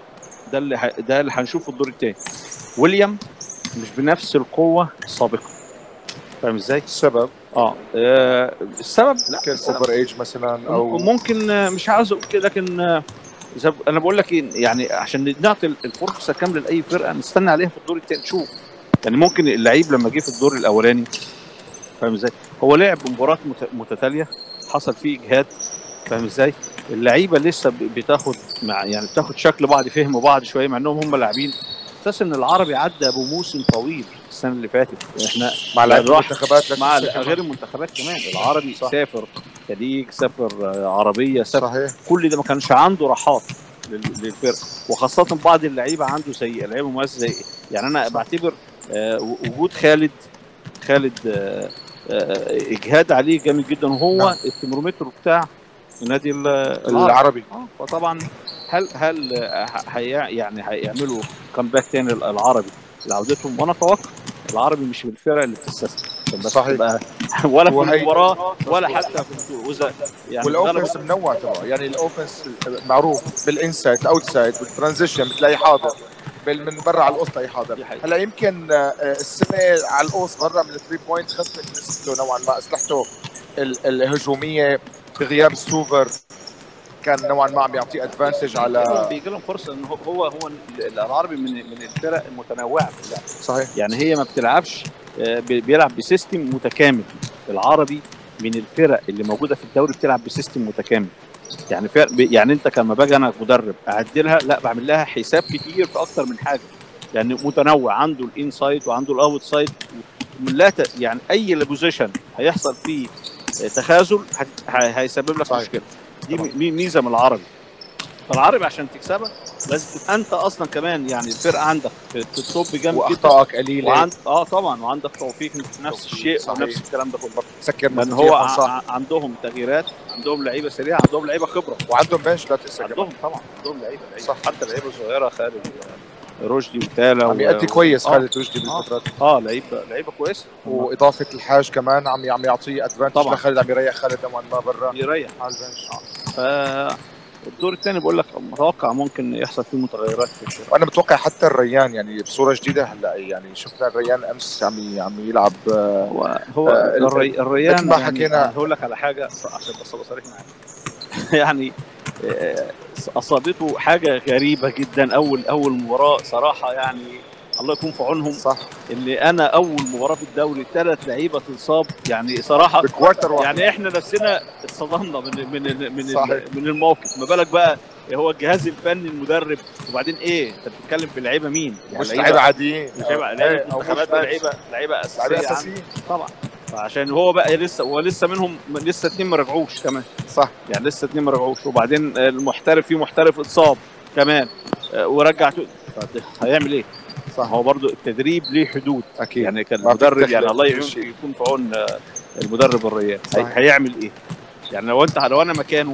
ده اللي ه- ده اللي هنشوفه الدور الثاني ويليام مش بنفس القوه السابقه فاهم ازاي؟ السبب اه آه، السبب لا كان السبب اوفر ايج مثلا او ممكن آه، مش عاوز اقول كده لكن آه، زي ب- انا بقول لك ايه يعني عشان نعطي الفرصه كامله لاي فرقه نستنى عليها في الدور الثاني نشوف يعني ممكن اللعيب لما جه في الدور الاولاني فاهم ازاي؟ هو لعب مباراه مت- متتاليه حصل فيه اجهاد فاهم ازاي؟ اللعيبه لسه ب- بتاخد مع يعني بتاخد شكل بعض فهم بعض شويه مع انهم هم لاعبين اساس ان العربي عدى بموسم طويل السنه اللي فاتت احنا مع لعيبه راح- المنتخبات لكن مع سكر. غير المنتخبات كمان العربي صح. سافر خليج سافر آه، عربيه سافر صحيح كل ده ما كانش عنده راحات لل- للفرقه وخاصه بعض اللعيبه عنده زي اللعيبه مميزه زي يعني انا بعتبر آه، وجود خالد خالد آه، آه، اجهاد عليه جامد جدا وهو نعم. الترمومتر بتاع نادي ال- العرب العربي اه فطبعا هل هل آه، هي يعني هيعملوا كامباك تاني العربي لعودتهم وانا اتوقع العربي مش من الفرق اللي بتستسلم عشان بس صحيح. تبقى ولا في وهي- المباراه ولا حتى في البطوله وإذا يعني والاوفنس غلبت- منوع تبعه يعني الاوفنس معروف بالانسايد الاوتسايد بالترانزيشن بتلاقي حاضر بال- من برا على القوس تلاقي حاضر دي حقيقة. هلا يمكن آه، السنه على القوس برا من الثري بوينت خفت نسبته نوعا ما اسلحته ال- الهجوميه بغياب ستوفر كان نوعا ما عم يعطيه ادفانتج على بيجي لهم فرصه ان هو هو هو العربي من من الفرق المتنوعه في اللعب صحيح يعني هي ما بتلعبش آه، بي- بيلعب بسيستم متكامل العربي من الفرق اللي موجوده في الدوري بتلعب بسيستم متكامل يعني فرق بي- يعني انت كما باجي انا مدرب اعدلها لا بعمل لها حساب كتير في اكتر من حاجه يعني متنوع عنده الانسايد وعنده الاوت سايد من لا ت... يعني اي بوزيشن هيحصل فيه آه، تخاذل هت- ه- هيسبب لك صحيح. مشكله دي طبعا. مي- ميزه من العربي فالعربي عشان تكسبها لازم تبقى انت اصلا كمان يعني الفرقه عندك في في التوب جامد جدا واخطائك قليله وعند اه طبعا وعندك توفيق في نفس توفيق، الشيء صحيح. ونفس الكلام ده كله تسكر لان مفاتيح هو صح ع- عندهم تغييرات عندهم لعيبه سريعه عندهم لعيبه خبره وعندهم بنش لا تنسى كمان. عندهم طبعا عندهم لعيبه لعيبة. صح. حتى لعيبه صغيره خالد رشدي وتالا عم و- يأدي كويس آه. خالد رشدي آه. بالفترات اه لعيبه لعيبه كويسه واضافه الحاج كمان عم عم يعطيه ادفانتج طبعا. لخالد عم يريح خالد نوعا ما برا يريح على البنش ف الدور الثاني بقول لك متوقع ممكن يحصل فيه متغيرات في الفرقه وانا متوقع حتى الريان يعني بصوره جديده هلا يعني شفنا الريان امس عم عم يلعب آه، هو هو آه، الري... الريان مثل ما يعني حكينا. يعني هقول لك على حاجه ص- عشان بس ابقى صريح معاك يعني آه، اصابته حاجه غريبه جدا اول اول مباراه صراحه يعني الله يكون في عونهم صح اللي انا اول مباراه في الدوري ثلاث لعيبه تنصاب يعني صراحه بكوارتر واحد يعني احنا نفسنا اتصدمنا من من من صحيح. من الموقف ما بالك بقى هو الجهاز الفني المدرب وبعدين ايه انت بتتكلم في لعيبه مين يعني مش لعيبه عاديين مش لعيبه إيه، لعيبه أو مش منتخبات بنش. لعيبه لعيبه اساسيه لعيبه عندك. اساسيين طبعا فعشان هو بقى لسه هو لسه منهم لسه اتنين ما رجعوش كمان صح يعني لسه اتنين ما رجعوش وبعدين المحترف في محترف اتصاب كمان آه، ورجع تو- فده هيعمل ايه؟ صح هو برضو التدريب ليه حدود اكيد يعني كان ما المدرب بتخلق يعني الله كل يعين شيء. يكون في عون آه، المدرب الريان هي- صحيح. هيعمل ايه؟ يعني لو انت لو انا مكانه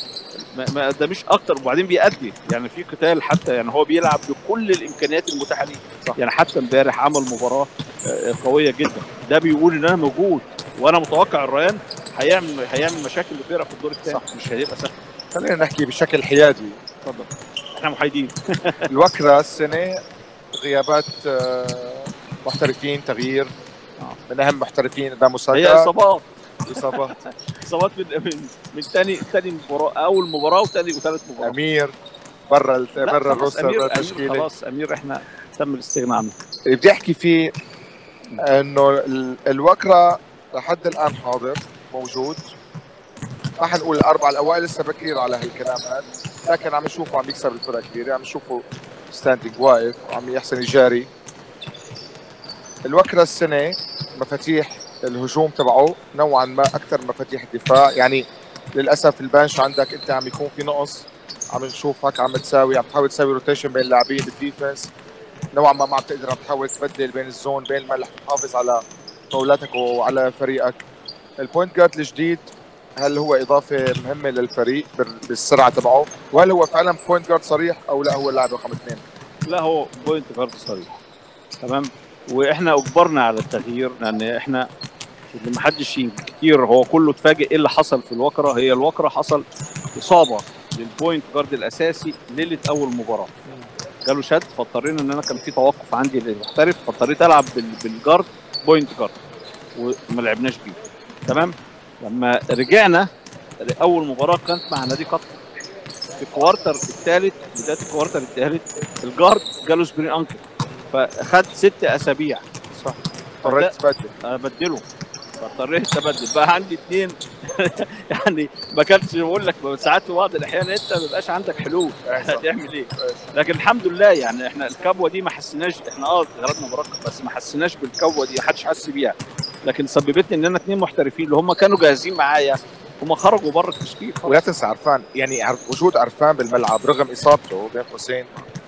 ما ما ده مش اكتر وبعدين بيأدي يعني في قتال حتى يعني هو بيلعب بكل الامكانيات المتاحه ليه صح. يعني حتى امبارح عمل مباراه آه، قويه جدا ده بيقول ان انا موجود وانا متوقع الريان هيعمل هيعمل مشاكل لفرقه في الدور الثاني صح. مش هيبقى سهل خلينا نحكي بشكل حيادي اتفضل احنا محايدين الوكرة السنة غيابات آه، محترفين تغيير آه. من اهم محترفين ده هي مساكا اصابات اصابات اصابات من من من تاني تاني مباراه اول مباراه وتاني وثالث مباراه امير برا ال- لا، برا خلاص، الروستر امير برا امير التشكيله خلاص امير احنا تم الاستغناء عنه اللي بدي احكي فيه انه ال- الوكره لحد الان حاضر موجود ما حنقول الاربعه الاوائل لسه بكير على هالكلام هذا لكن عم نشوفه عم يكسب الفرق كبيره عم نشوفه ستاندينج واقف وعم يحسن يجاري الوكره السنه مفاتيح الهجوم تبعه نوعا ما اكثر مفاتيح الدفاع يعني للاسف البنش عندك انت عم يكون في نقص عم نشوفك عم تساوي عم تحاول تساوي روتيشن بين اللاعبين بالديفنس نوعا ما ما عم تقدر عم تحاول تبدل بين الزون بين ما رح تحافظ على فاولاتك وعلى فريقك البوينت جارد الجديد هل هو اضافه مهمه للفريق بال- بالسرعه تبعه وهل هو فعلا بوينت جارد صريح او لا هو اللاعب رقم اثنين لا هو بوينت جارد صريح تمام واحنا اجبرنا على التغيير لان احنا اللي ما حدش ينكر كتير هو كله اتفاجئ ايه اللي حصل في الوكره هي الوكره حصل اصابه للبوينت جارد الاساسي ليله اول مباراه جاله شد فاضطرينا ان انا كان في توقف عندي للمحترف فاضطريت العب بال- بالجارد بوينت جارد وما لعبناش بيه تمام لما رجعنا اول مباراه كانت مع نادي قطر في الكوارتر الثالث بدايه الكوارتر الثالث الجارد جاله سبرين انكل فخد ست اسابيع صح اضطريت تبدل ابدله فاضطريت ابدل بقى عندي اثنين يعني ما كانش بقول لك ساعات في بعض الاحيان انت ما بيبقاش عندك حلول هتعمل ايه لكن الحمد لله يعني احنا الكبوه دي ما حسيناش احنا اه غلبنا مركب بس ما حسيناش بالكبوه دي محدش حس بيها لكن سببتني ان انا اثنين محترفين اللي هم كانوا جاهزين معايا هم خرجوا بره التشكيل ولا تنسى عرفان يعني عرف وجود عرفان بالملعب رغم اصابته بين قوسين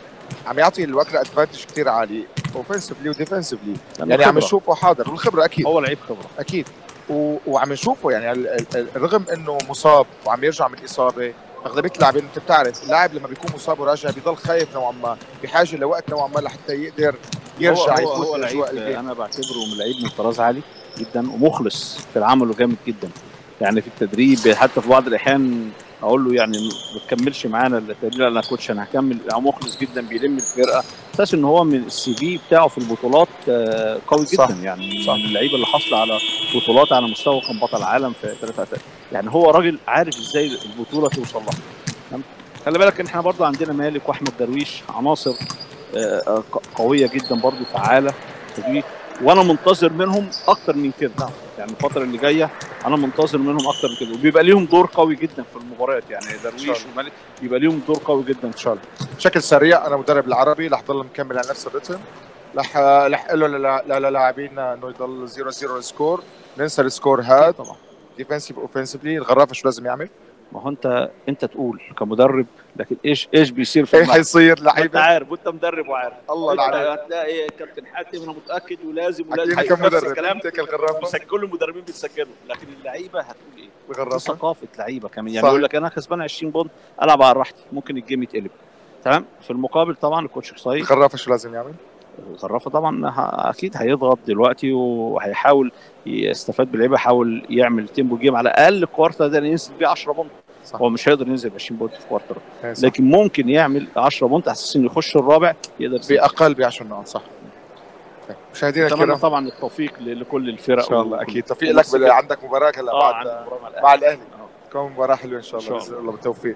عم يعطي الوكره ادفانتج كثير عالي اوفنسفلي وديفنسفلي يعني عم نشوفه حاضر والخبره اكيد هو لعيب خبره اكيد و... وعم نشوفه يعني ال... ال... ال- رغم انه مصاب وعم يرجع من الاصابه اغلبيه اللاعبين انت بتعرف اللاعب لما بيكون مصاب وراجع بيضل خايف نوعا ما بحاجه لوقت نوعا ما لحتى يقدر يرجع هو هو, يفوت هو في لعيب اجواء الجيم انا بعتبره من لعيب من طراز عالي جدا ومخلص في العمل وجامد جدا يعني في التدريب حتى في بعض الاحيان اقول له يعني ما تكملش معانا التدريب لا انا كوتش انا هكمل هو مخلص جدا بيلم الفرقه اساس ان هو من السي في بتاعه في البطولات آه، قوي صح. جدا يعني صح. من اللعيبه اللي حاصله على بطولات على مستوى كان بطل عالم في ثلاثة يعني هو راجل عارف ازاي البطوله توصل لها تمام؟ خلي بالك ان احنا برضه عندنا مالك واحمد درويش عناصر آه، آه، قويه جدا برضه فعاله دي وانا منتظر منهم اكتر من كده يعني الفتره اللي جايه انا منتظر منهم اكتر من كده وبيبقى ليهم دور قوي جدا في المباريات يعني درويش الله. ومالك بيبقى ليهم دور قوي جدا ان شاء الله بشكل سريع انا مدرب العربي رح ضل مكمل على نفس الرتم رح رح اقول له للاعبينا انه يضل 0 0 السكور ننسى السكور هذا طبعا ديفنسيف اوفنسفلي الغرافه شو لازم يعمل؟ ما هو انت انت تقول كمدرب لكن ايش ايش بيصير في ايه الملعب حيصير انت لعيبه عارف وانت مدرب وعارف الله انت العظيم هتلاقي كابتن حاتم انا متاكد ولازم ولازم حكينا هيقول نفس كمدرب الكلام انت كالغرافه بيسجلوا كل المدربين بيسجلوا لكن اللعيبه هتقول ايه؟ دي الغرافه ثقافه لعيبه كمان يعني صح. يقول لك انا كسبان 20 بونت العب على راحتي ممكن الجيم يتقلب تمام في المقابل طبعا الكوتش قصي الغرافه شو لازم يعمل؟ الغرافه طبعا ه- اكيد هيضغط دلوقتي وهيحاول يستفاد باللعيبه يحاول يعمل تيمبو جيم على الاقل كوارتر ده ينزل بيه 10 بونت صح. هو مش هيقدر ينزل ب 20 بونت في كوارتر إيه صح. لكن ممكن يعمل 10 بونت على اساس انه يخش الرابع يقدر يسجل. باقل ب 10 نقاط صح طيب، مشاهدينا اتمنى الكرام طبعا التوفيق ل- لكل الفرق ان شاء الله وكل- اكيد توفيق لك بال- عندك مباراه هلا اه بعد عند مباراة مع الأهلي. مع الاهلي آه. تكون مباراه حلوه ان شاء إن الله شاء باذن الله بالتوفيق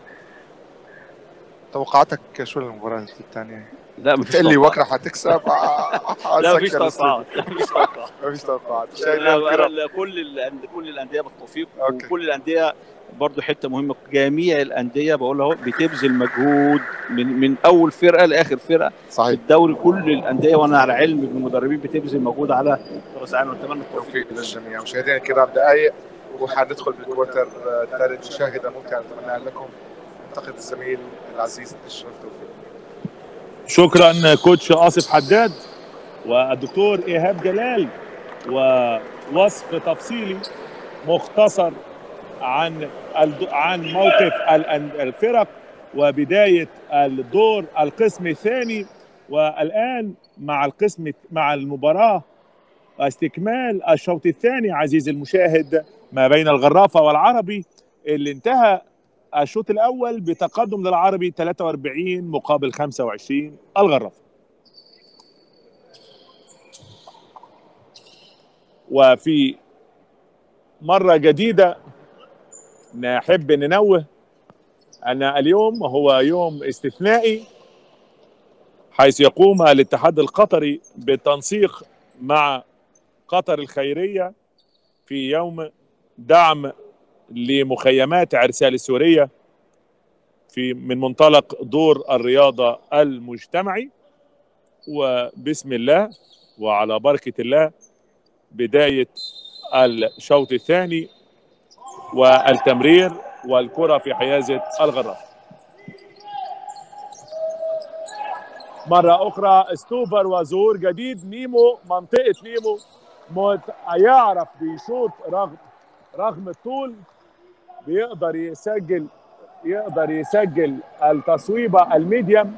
توقعاتك شو للمباراه الثانيه؟ لا مفيش بتقول لي توقعات. وكره حتكسب آه، لا مفيش أسكر توقعات لا مفيش توقعات ما فيش توقعات لا، مشاهدينا لا، الكرام أنا كل الأندية كل الانديه بالتوفيق أوكي. وكل الانديه برضو حته مهمه جميع الانديه بقول اهو بتبذل مجهود من من اول فرقه لاخر فرقه في صحيح الدوري كل الانديه وانا على علم بالمدربين بتبذل مجهود على راس عين ونتمنى التوفيق توفيق للجميع مشاهدينا الكرام دقائق وحندخل بالكوارتر الثالث مشاهده ممتعه نتمنى لكم ننتقد الزميل العزيز اشرف توفيق شكرا كوتش آصف حداد والدكتور إيهاب جلال ووصف تفصيلي مختصر عن الد- عن موقف الأن- الفرق وبداية الدور القسم الثاني والآن مع القسم مع المباراة استكمال الشوط الثاني عزيزي المشاهد ما بين الغرافة والعربي اللي انتهى الشوط الأول بتقدم للعربي 43 مقابل 25 الغرافة وفي مرة جديدة نحب ننوه أن اليوم هو يوم استثنائي حيث يقوم الاتحاد القطري بالتنسيق مع قطر الخيرية في يوم دعم لمخيمات عرسال السورية في من منطلق دور الرياضة المجتمعي وبسم الله وعلى بركة الله بداية الشوط الثاني والتمرير والكرة في حيازة الغراف مرة أخرى ستوبر وظهور جديد نيمو منطقة نيمو مت... يعرف بيشوط رغم رغم الطول بيقدر يسجل يقدر يسجل التصويبة الميديم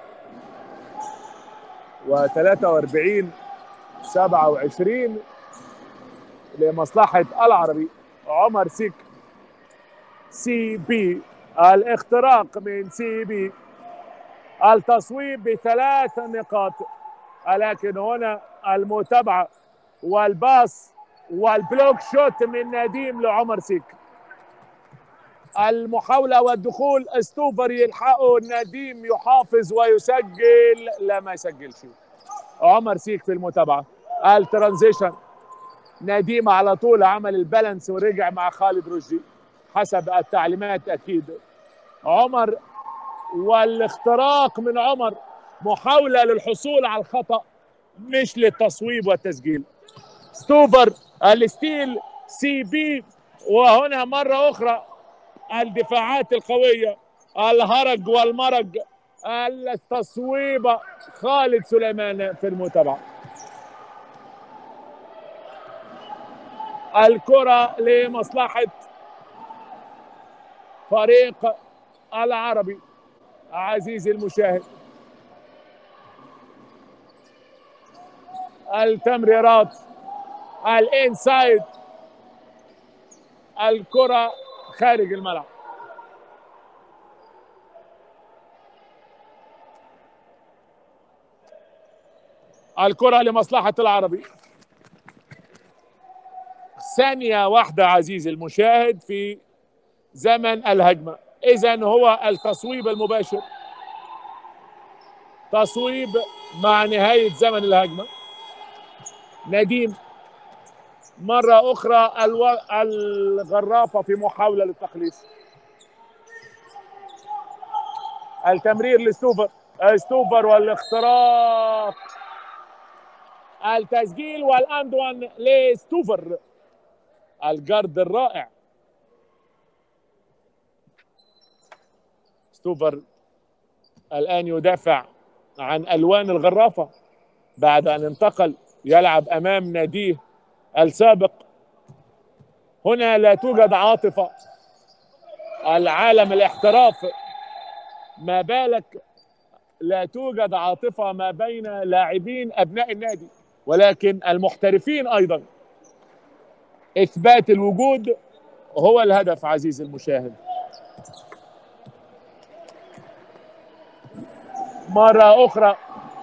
و43 27 لمصلحة العربي عمر سيك سي بي الاختراق من سي بي التصويب بثلاث نقاط لكن هنا المتابعة والباص والبلوك شوت من نديم لعمر سيك المحاولة والدخول استوفر يلحقه نديم يحافظ ويسجل لا ما يسجلش عمر سيك في المتابعة الترانزيشن نديم على طول عمل البالانس ورجع مع خالد رشدي حسب التعليمات اكيد عمر والاختراق من عمر محاولة للحصول على الخطأ مش للتصويب والتسجيل ستوفر الستيل سي بي وهنا مرة أخرى الدفاعات القوية الهرج والمرج التصويبة خالد سليمان في المتابعة الكرة لمصلحة فريق العربي عزيزي المشاهد التمريرات الانسايد الكرة خارج الملعب الكرة لمصلحة العربي ثانية واحدة عزيزي المشاهد في زمن الهجمة إذا هو التصويب المباشر تصويب مع نهاية زمن الهجمة نديم مرة أخرى الو... الغرافة في محاولة للتخليص التمرير لستوفر ستوفر والاختراق التسجيل والاند وان لستوفر الجرد الرائع ستوفر الآن يدافع عن ألوان الغرافة بعد أن انتقل يلعب أمام ناديه السابق هنا لا توجد عاطفة العالم الاحتراف ما بالك لا توجد عاطفة ما بين لاعبين أبناء النادي ولكن المحترفين أيضا إثبات الوجود هو الهدف عزيزي المشاهد مرة أخرى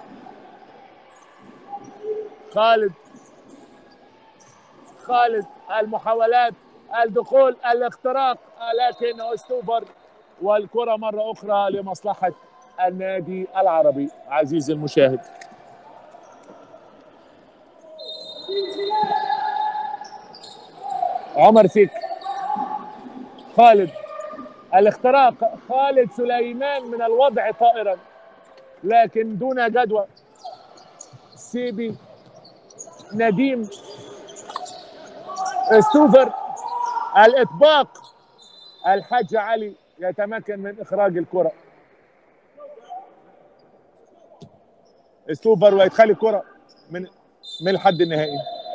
خالد خالد المحاولات الدخول الاختراق لكن استوبر والكرة مرة أخرى لمصلحة النادي العربي عزيزي المشاهد عمر فيك خالد الاختراق خالد سليمان من الوضع طائرا لكن دون جدوى سيبي نديم استوفر الاطباق الحاج علي يتمكن من اخراج الكره استوفر ويدخل الكره من من الحد النهائي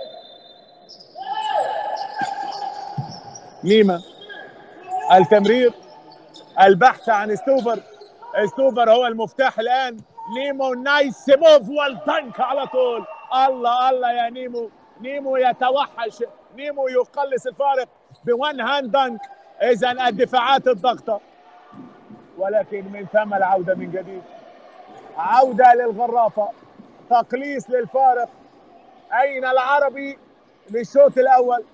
نيما التمرير البحث عن ستوفر ستوفر هو المفتاح الان نيمو نايس موف والدنك على طول الله الله يا نيمو نيمو يتوحش نيمو يقلص الفارق بوان هاند دنك اذا الدفاعات الضغطه ولكن من ثم العوده من جديد عوده للغرافه تقليص للفارق اين العربي للشوط الاول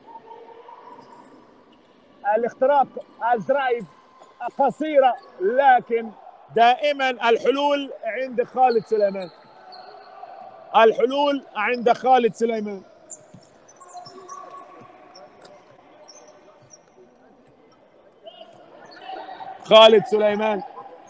الاختراق الدرايف قصيره لكن دائما الحلول عند خالد سليمان الحلول عند خالد سليمان خالد سليمان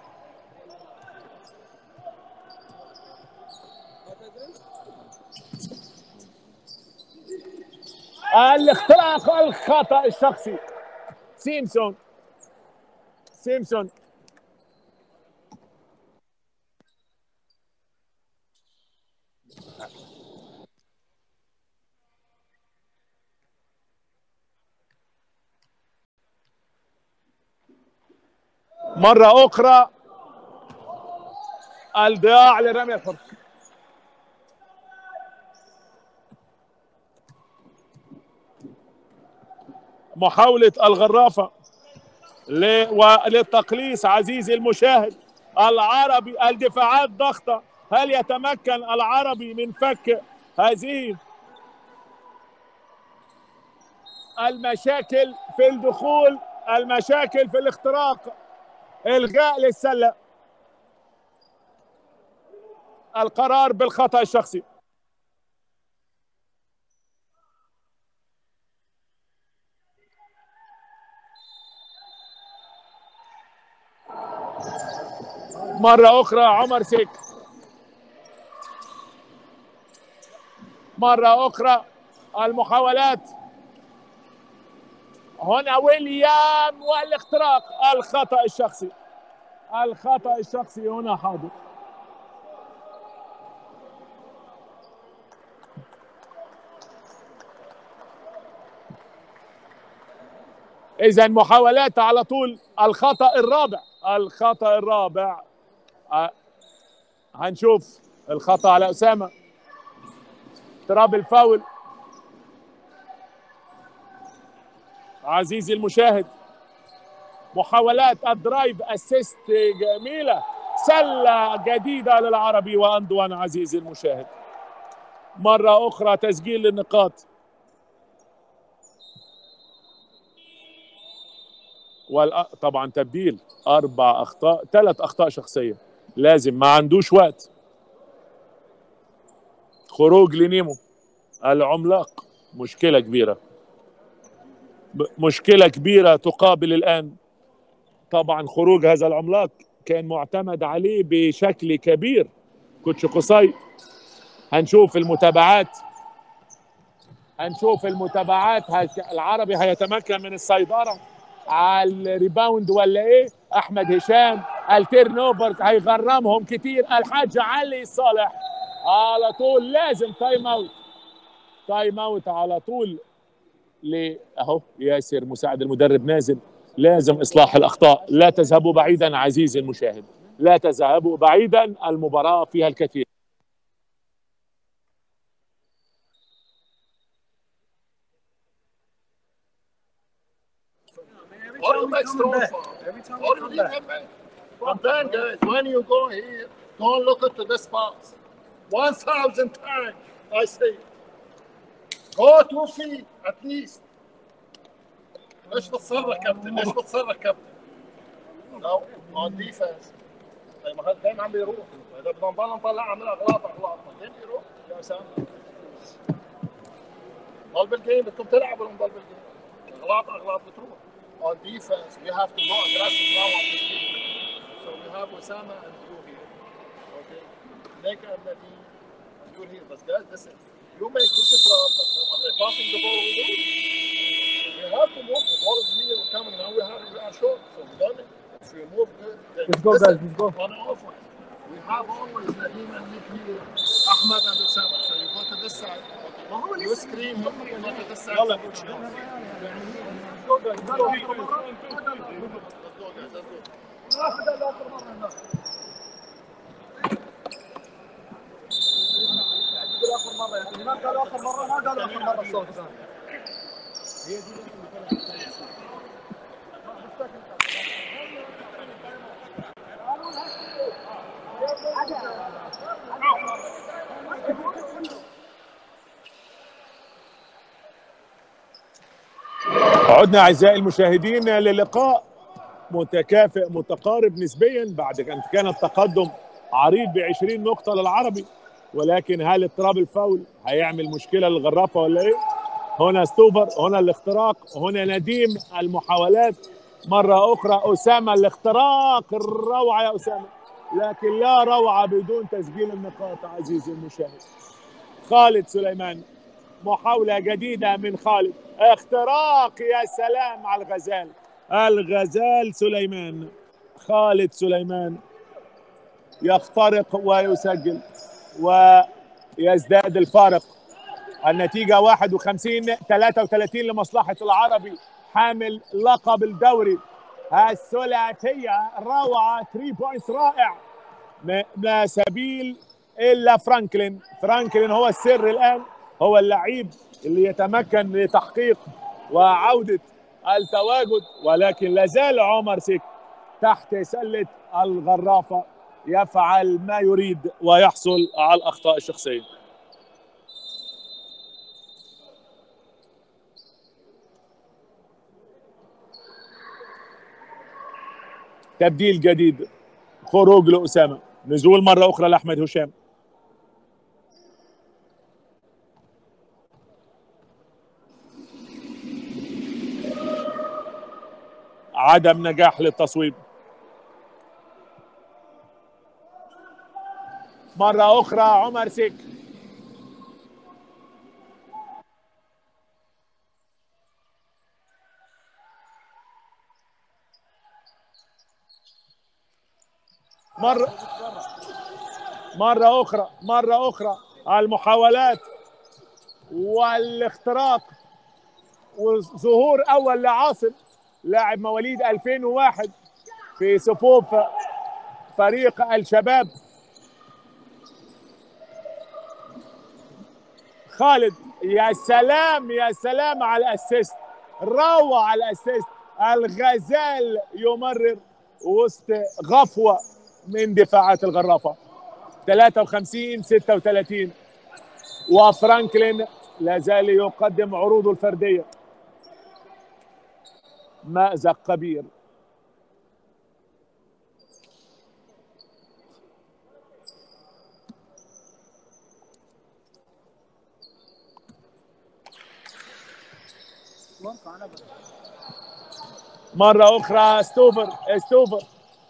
الاختراق الخطا الشخصي سيمسون سيمسون مرة أخرى الضياع للرمي الحر محاولة الغرافة ل- وللتقليص عزيزي المشاهد العربي الدفاعات ضغطة هل يتمكن العربي من فك هذه المشاكل في الدخول المشاكل في الاختراق الغاء للسله القرار بالخطا الشخصي مرة أخرى عمر سيك مرة أخرى المحاولات هنا ويليام والاختراق الخطأ الشخصي الخطأ الشخصي هنا حاضر إذا محاولات على طول الخطأ الرابع الخطأ الرابع آه، هنشوف الخطأ على أسامة اضطراب الفاول عزيزي المشاهد محاولات الدرايف اسيست جميلة سلة جديدة للعربي وأندوان عزيزي المشاهد مرة أخرى تسجيل النقاط والأ... طبعا تبديل أربع أخطاء ثلاث أخطاء شخصية لازم ما عندوش وقت خروج لنيمو العملاق مشكلة كبيرة ب- مشكلة كبيرة تقابل الآن طبعا خروج هذا العملاق كان معتمد عليه بشكل كبير كوتش قصي هنشوف المتابعات هنشوف المتابعات هل العربي هيتمكن من السيطرة على الريباوند ولا ايه احمد هشام التيرن اوفر هيغرمهم كتير الحاج علي صالح على طول لازم تايم اوت تايم اوت على طول ل اهو ياسر مساعد المدرب نازل لازم اصلاح الاخطاء لا تذهبوا بعيدا عزيزي المشاهد لا تذهبوا بعيدا المباراه فيها الكثير Why do you make strong foul? Every time Why we do you come leave back. him back? I'm saying, guys, when you go here, don't look at the spots. One thousand times, I say. Go two feet at least. ليش بتصرخ كابتن؟ ليش بتصرخ كابتن؟ لو on defense طيب ما هذا دايما عم بيروح اذا بدنا نضل نطلع عمل اغلاط اغلاط فين بيروح يا اسامه؟ ضل بالجيم بدكم تلعبوا ولا نضل بالجيم؟ اغلاط اغلاط بتروح on defense, we have to go aggressive now on this defense. So we have Osama and you here. Okay? Nick and Nadim, and you're here. But guys, listen, you make good disrupt, but when they're passing the ball, we do. We have to move. The ball is here, we're coming. Now we have we are short. So we done it. If we move good, then Let's go, listen, guys, let's go. On offense, we have always Nadim and Nick here, Ahmed and Osama. So you go to this side. You scream, you go to this side. Let's go, guys. Let's go, guys. Let's go. عدنا اعزائي المشاهدين للقاء متكافئ متقارب نسبيا بعد ان كان التقدم عريض ب 20 نقطه للعربي ولكن هل اضطراب الفاول هيعمل مشكله للغرافه ولا ايه؟ هنا ستوفر هنا الاختراق هنا نديم المحاولات مره اخرى اسامه الاختراق الروعه يا اسامه لكن لا روعه بدون تسجيل النقاط عزيزي المشاهد خالد سليمان محاولة جديدة من خالد اختراق يا سلام على الغزال الغزال سليمان خالد سليمان يخترق ويسجل ويزداد الفارق النتيجة 51 33 لمصلحة العربي حامل لقب الدوري الثلاثية روعة 3 بوينتس رائع لا سبيل إلا فرانكلين فرانكلين هو السر الآن هو اللعيب اللي يتمكن لتحقيق وعودة التواجد ولكن لازال عمر سيك تحت سلة الغرافة يفعل ما يريد ويحصل على الأخطاء الشخصية تبديل جديد خروج لأسامة نزول مرة أخرى لأحمد هشام عدم نجاح للتصويب مرة أخرى عمر سيك مرة مرة أخرى مرة أخرى المحاولات والاختراق وظهور أول لعاصم لاعب مواليد 2001 في صفوف فريق الشباب خالد يا سلام يا سلام على الاسيست روعة على الاسيست الغزال يمرر وسط غفوة من دفاعات الغرافة 53 36 وفرانكلين لا زال يقدم عروضه الفرديه مأزق كبير مرة أخرى ستوفر ستوفر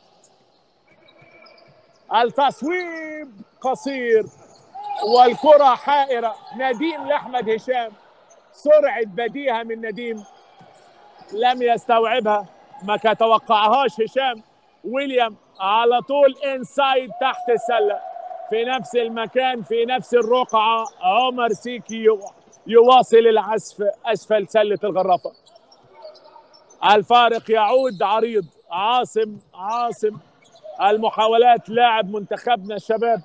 التصويب قصير والكرة حائرة نديم لأحمد هشام سرعة بديهة من نديم لم يستوعبها ما كتوقعهاش هشام ويليام على طول انسايد تحت السله في نفس المكان في نفس الرقعه عمر سيكي يواصل العزف اسفل سله الغرافه الفارق يعود عريض عاصم عاصم المحاولات لاعب منتخبنا الشباب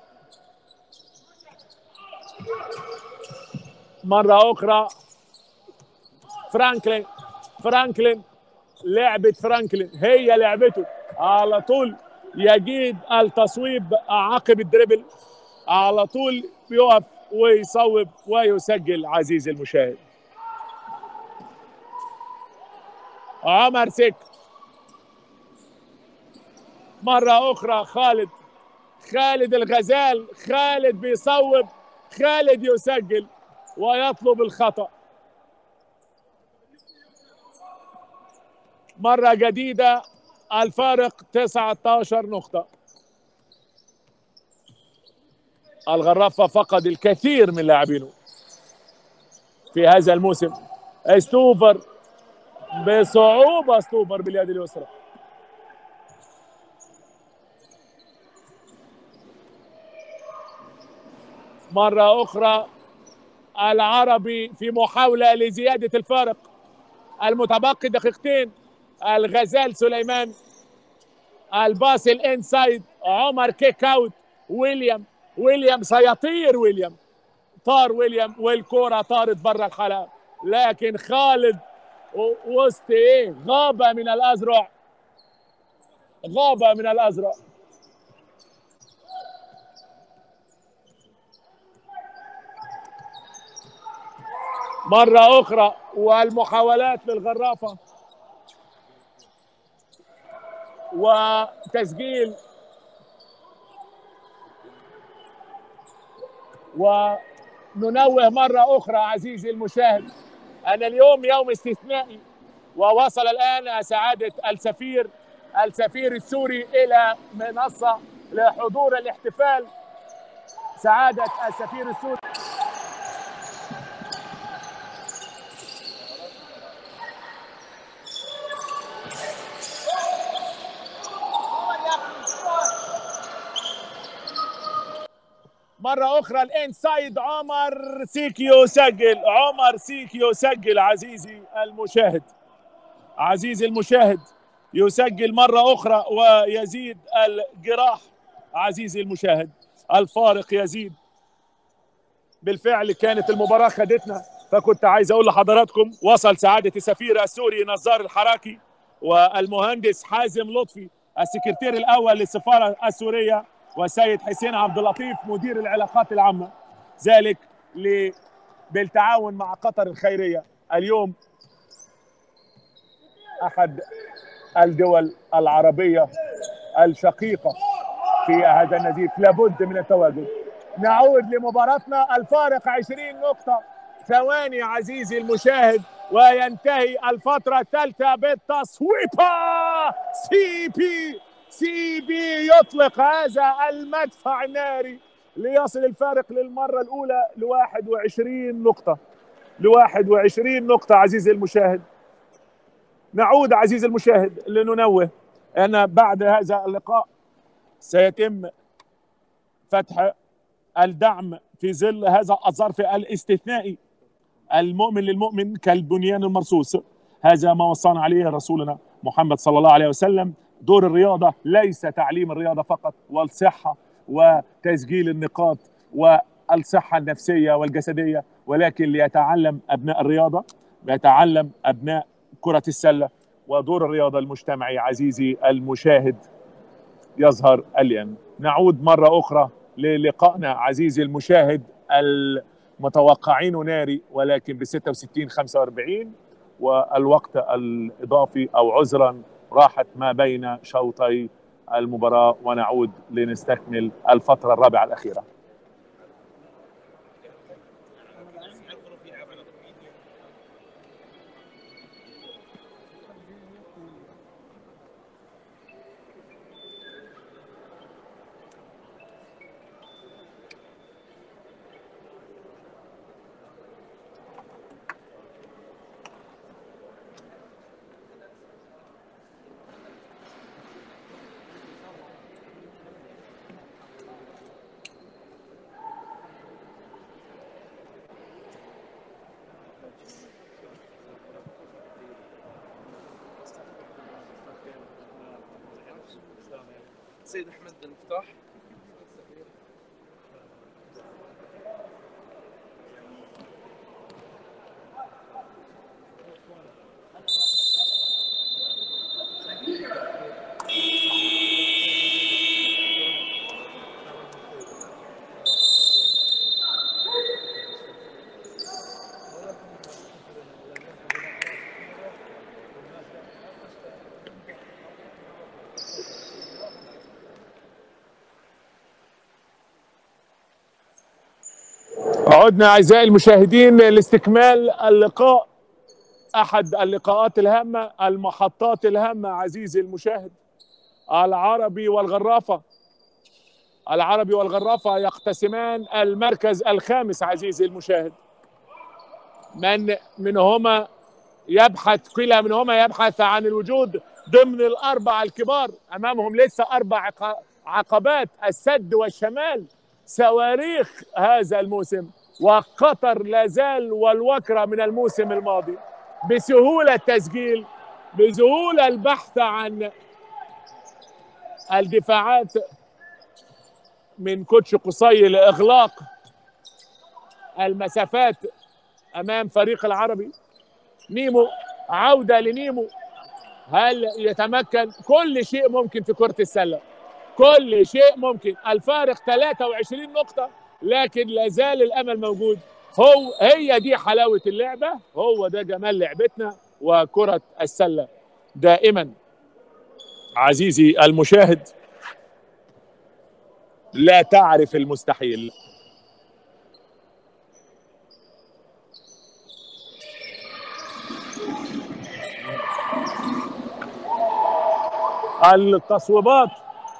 مرة أخرى فرانكلين فرانكلين لعبة فرانكلين هي لعبته على طول يجيد التصويب عقب الدريبل على طول يقف ويصوب ويسجل عزيزي المشاهد عمر سك مرة أخرى خالد خالد الغزال خالد بيصوب خالد يسجل ويطلب الخطأ مرة جديدة الفارق 19 نقطة الغرافة فقد الكثير من لاعبينه في هذا الموسم ستوفر بصعوبة ستوفر باليد اليسرى مرة أخرى العربي في محاولة لزيادة الفارق المتبقي دقيقتين الغزال سليمان الباص الانسايد عمر كيك اوت ويليام ويليام سيطير ويليام طار ويليام والكرة طارت بره الحلقة لكن خالد وسط ايه غابة من الأزرع غابة من الأزرع مرة أخرى والمحاولات للغرافة وتسجيل وننوه مرة أخرى عزيزي المشاهد أن اليوم يوم استثنائي ووصل الآن سعادة السفير السفير السوري إلى منصة لحضور الاحتفال سعادة السفير السوري مرة أخرى الإنسايد عمر سيكيو سجل عمر سيكيو سجل عزيزي المشاهد عزيزي المشاهد يسجل مرة أخرى ويزيد الجراح عزيزي المشاهد الفارق يزيد بالفعل كانت المباراة خدتنا فكنت عايز أقول لحضراتكم وصل سعادة السفير السوري نزار الحراكي والمهندس حازم لطفي السكرتير الأول للسفارة السورية والسيد حسين عبد اللطيف مدير العلاقات العامة ذلك ل... بالتعاون مع قطر الخيرية اليوم أحد الدول العربية الشقيقة في هذا النزيف لابد من التواجد نعود لمباراتنا الفارق 20 نقطة ثواني عزيزي المشاهد وينتهي الفترة الثالثة بالتصويبة سي بي سي بي يطلق هذا المدفع الناري ليصل الفارق للمرة الأولى ل 21 نقطة ل 21 نقطة عزيزي المشاهد نعود عزيزي المشاهد لننوه أن بعد هذا اللقاء سيتم فتح الدعم في ظل هذا الظرف الاستثنائي المؤمن للمؤمن كالبنيان المرصوص هذا ما وصانا عليه رسولنا محمد صلى الله عليه وسلم دور الرياضة ليس تعليم الرياضة فقط والصحة وتسجيل النقاط والصحة النفسية والجسدية ولكن ليتعلم أبناء الرياضة يتعلم أبناء كرة السلة ودور الرياضة المجتمعي عزيزي المشاهد يظهر اليوم نعود مرة أخرى للقائنا عزيزي المشاهد المتوقعين ناري ولكن ب 66 45 والوقت الإضافي أو عذرا راحت ما بين شوطي المباراة ونعود لنستكمل الفترة الرابعة الأخيرة سيد احمد المفتاح عدنا اعزائي المشاهدين لاستكمال اللقاء احد اللقاءات الهامه المحطات الهامه عزيزي المشاهد العربي والغرافه العربي والغرافه يقتسمان المركز الخامس عزيزي المشاهد من منهما يبحث كلا منهما يبحث عن الوجود ضمن الاربع الكبار امامهم لسه اربع عق- عقبات السد والشمال صواريخ هذا الموسم وقطر لا زال والوكرة من الموسم الماضي بسهولة تسجيل بسهولة البحث عن الدفاعات من كوتش قصي لإغلاق المسافات أمام فريق العربي نيمو عودة لنيمو هل يتمكن كل شيء ممكن في كرة السلة كل شيء ممكن الفارق 23 نقطة لكن لا زال الأمل موجود هو هي دي حلاوه اللعبه هو ده جمال لعبتنا وكره السله دائما عزيزي المشاهد لا تعرف المستحيل التصويبات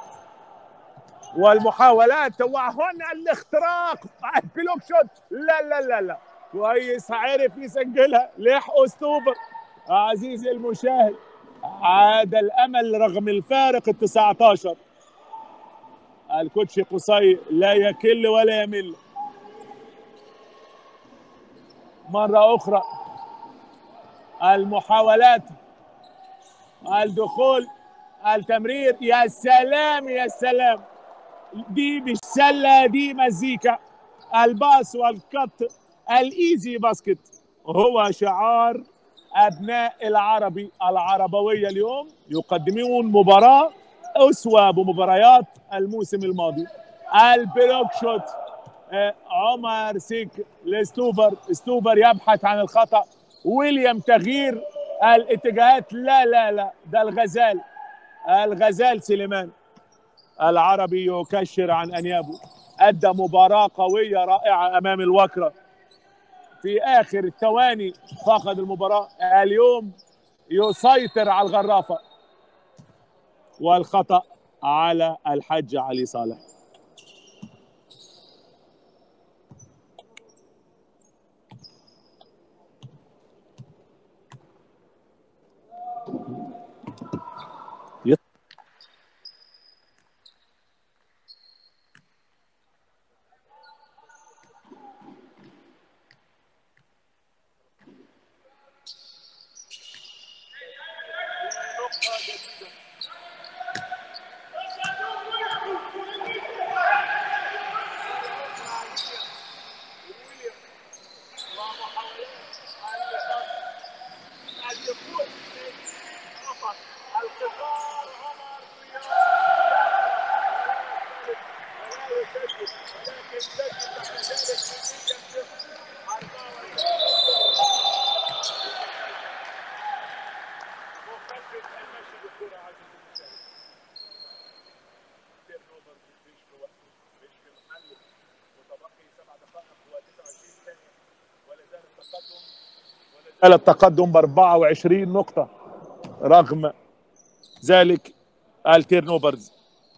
والمحاولات وهنا الاختراق البلوك شوت لا لا لا لا كويس عرف يسجلها لحقوا ستوبر عزيزي المشاهد عاد الامل رغم الفارق ال 19 الكوتش قصي لا يكل ولا يمل مرة أخرى المحاولات الدخول التمرير يا سلام يا سلام دي مش سلة دي مزيكا الباس والكت الايزي باسكت هو شعار ابناء العربي العربويه اليوم يقدمون مباراه اسوى بمباريات الموسم الماضي البلوك شوت آه، عمر سيك لستوبر ستوبر يبحث عن الخطا ويليام تغيير الاتجاهات لا لا لا ده الغزال الغزال سليمان العربي يكشر عن انيابه ادى مباراه قويه رائعه امام الوكره في اخر الثواني فقد المباراه اليوم يسيطر على الغرافه والخطا على الحج علي صالح على التقدم ب 24 نقطة رغم ذلك التيرن اوفرز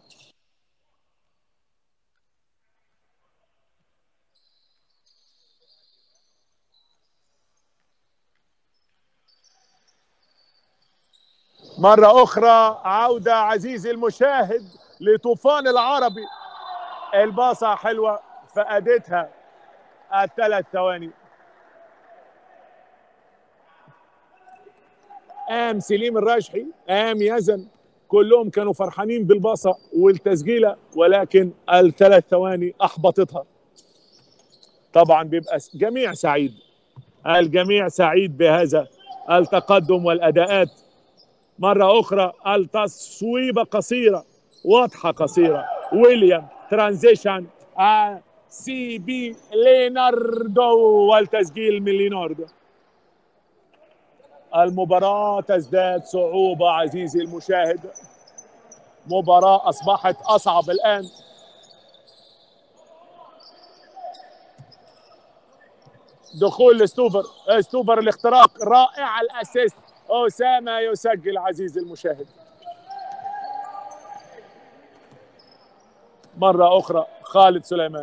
مرة أخرى عودة عزيزي المشاهد لطوفان العربي الباصة حلوة فأدتها الثلاث ثواني قام سليم الراجحي قام يزن كلهم كانوا فرحانين بالباصة والتسجيلة ولكن الثلاث ثواني أحبطتها طبعا بيبقى جميع سعيد الجميع سعيد بهذا التقدم والأداءات مرة أخرى التصويبة قصيرة واضحة قصيرة ويليام ترانزيشن آه سي بي ليناردو والتسجيل من ليناردو المباراة تزداد صعوبة عزيزي المشاهد مباراة أصبحت أصعب الآن دخول لستوبر ستوبر الاختراق رائع الاسيست أسامة يسجل عزيزي المشاهد مرة أخرى خالد سليمان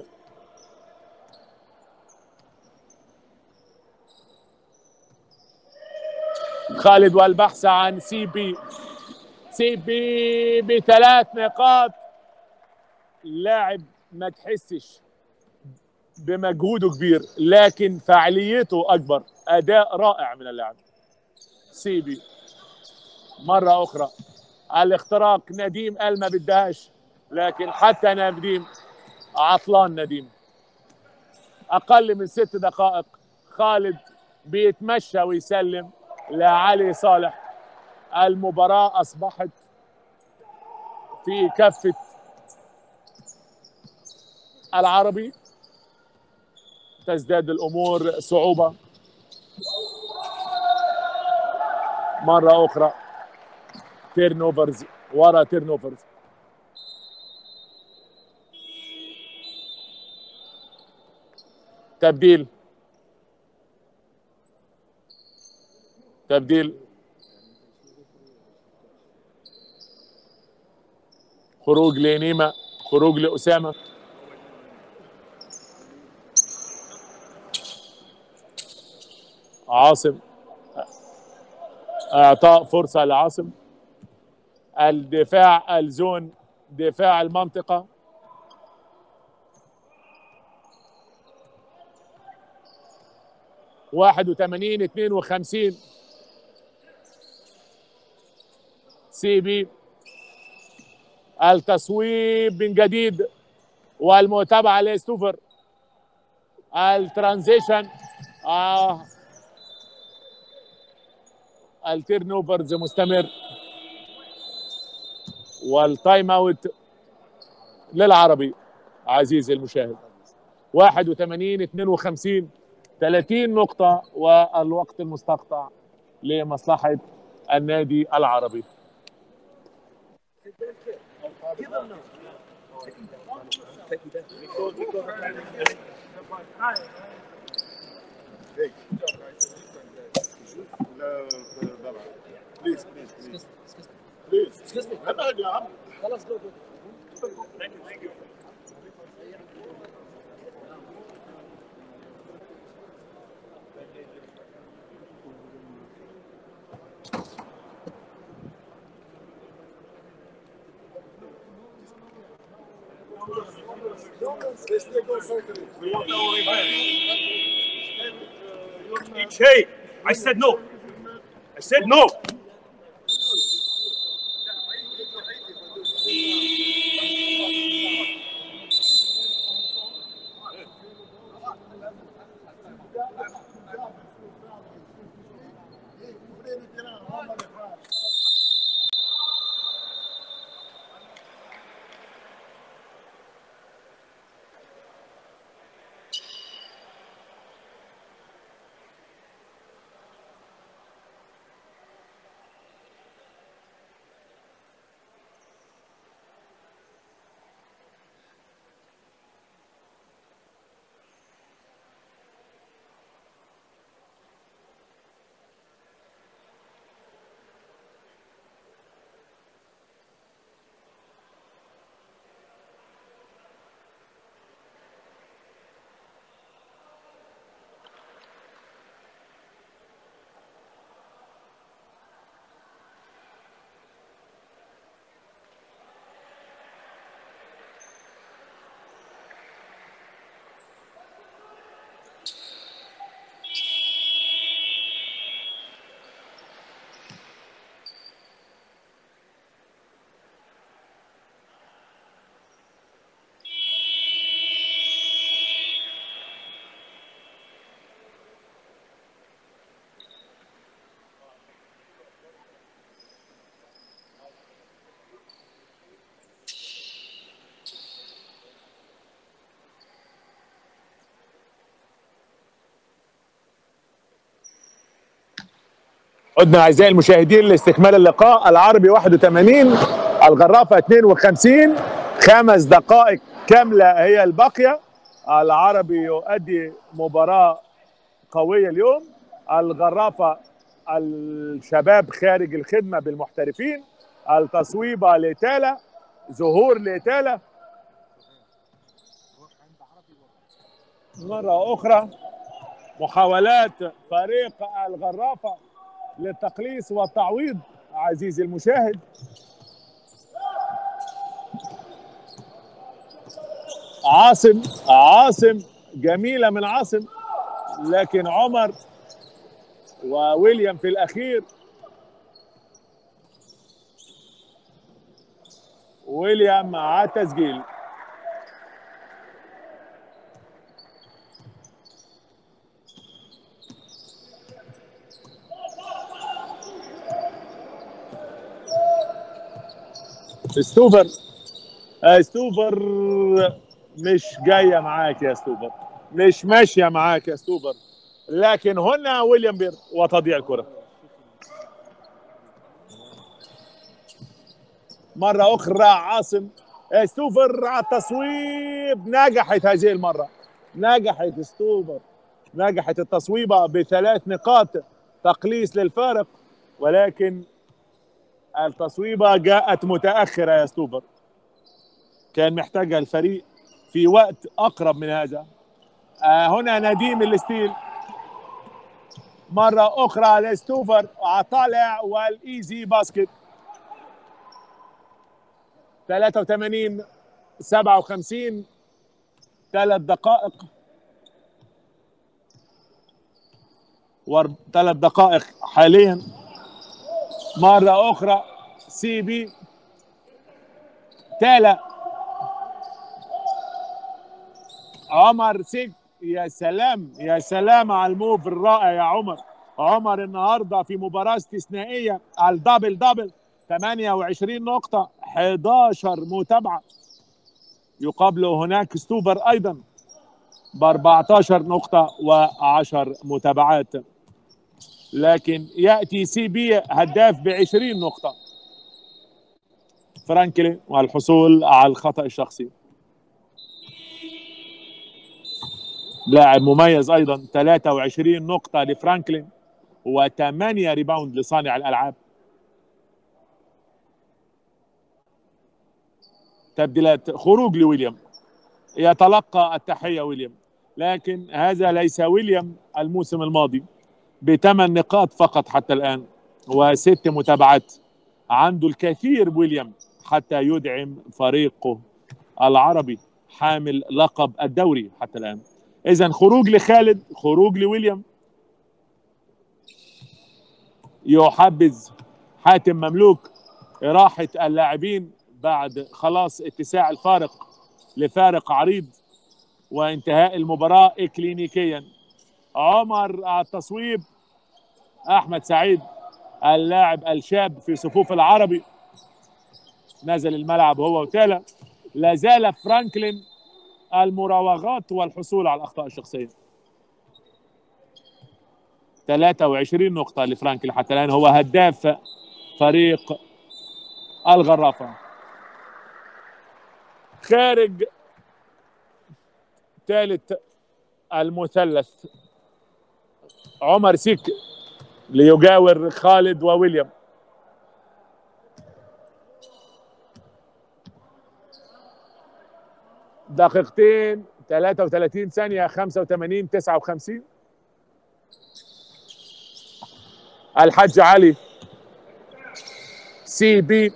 خالد والبحث عن سي بي سي بي بثلاث نقاط لاعب ما تحسش بمجهوده كبير لكن فعاليته اكبر اداء رائع من اللاعب سي بي مره اخرى الاختراق نديم قال ما بدهاش لكن حتى نديم عطلان نديم اقل من ست دقائق خالد بيتمشى ويسلم لعلي صالح المباراة أصبحت في كفة العربي تزداد الامور صعوبه مره اخرى تيرن اوفرز ورا تيرن اوفرز تبديل تبديل خروج لنيمة خروج لأسامة عاصم اعطاء فرصة لعاصم الدفاع الزون دفاع المنطقة واحد وثمانين اثنين وخمسين سي بي التصويب من جديد والمتابعة لستوفر الترانزيشن آه التيرن اوفرز مستمر والتايم اوت للعربي عزيزي المشاهد 81 52 30 نقطة والوقت المستقطع لمصلحة النادي العربي بليز بليز بليز بليز ابعد يا عم Hey, I said no. I said no. عدنا اعزائي المشاهدين لاستكمال اللقاء العربي 81 الغرافه 52 خمس دقائق كامله هي الباقيه العربي يؤدي مباراه قويه اليوم الغرافه الشباب خارج الخدمه بالمحترفين التصويبه لتالا ظهور لتالا مره اخرى محاولات فريق الغرافه للتقليص والتعويض عزيزي المشاهد عاصم عاصم جميلة من عاصم لكن عمر وويليام في الأخير ويليام مع التسجيل ستوفر آه، ستوفر مش جايه معاك يا ستوفر مش ماشيه معاك يا ستوبر لكن هنا ويليام بير وتضيع الكره مره اخرى عاصم ستوفر على التصويب نجحت هذه المره نجحت ستوفر نجحت التصويبه بثلاث نقاط تقليص للفارق ولكن التصويبه جاءت متاخره يا ستوفر كان محتاجها الفريق في وقت اقرب من هذا آه هنا نديم الستيل مره اخرى لستوفر طالع والايزي باسكت 83 57 ثلاث دقائق ثلاث دقائق حاليا مرة أخرى سي بي تالا عمر سيك يا سلام يا سلام على الموف الرائع يا عمر عمر النهارده في مباراة استثنائية على الدبل دبل 28 نقطة 11 متابعة يقابله هناك ستوفر أيضا ب 14 نقطة و10 متابعات لكن يأتي سي بي هداف ب 20 نقطة فرانكلين والحصول على الخطأ الشخصي لاعب مميز أيضا 23 نقطة لفرانكلين و8 ريباوند لصانع الألعاب تبديلات خروج لويليام يتلقى التحية ويليام لكن هذا ليس ويليام الموسم الماضي بثمان نقاط فقط حتى الآن وست متابعات عنده الكثير ويليام حتى يدعم فريقه العربي حامل لقب الدوري حتى الآن إذا خروج لخالد خروج لويليام يحبذ حاتم مملوك راحة اللاعبين بعد خلاص اتساع الفارق لفارق عريض وانتهاء المباراة إكلينيكيا عمر على التصويب أحمد سعيد اللاعب الشاب في صفوف العربي نزل الملعب هو وتالا لا زال فرانكلين المراوغات والحصول على الأخطاء الشخصية 23 نقطة لفرانكلين حتى الآن هو هداف فريق الغرافة خارج ثالث المثلث عمر سيك ليجاور خالد وويليام دقيقتين 33 ثانية 85 59 الحاج علي سي بي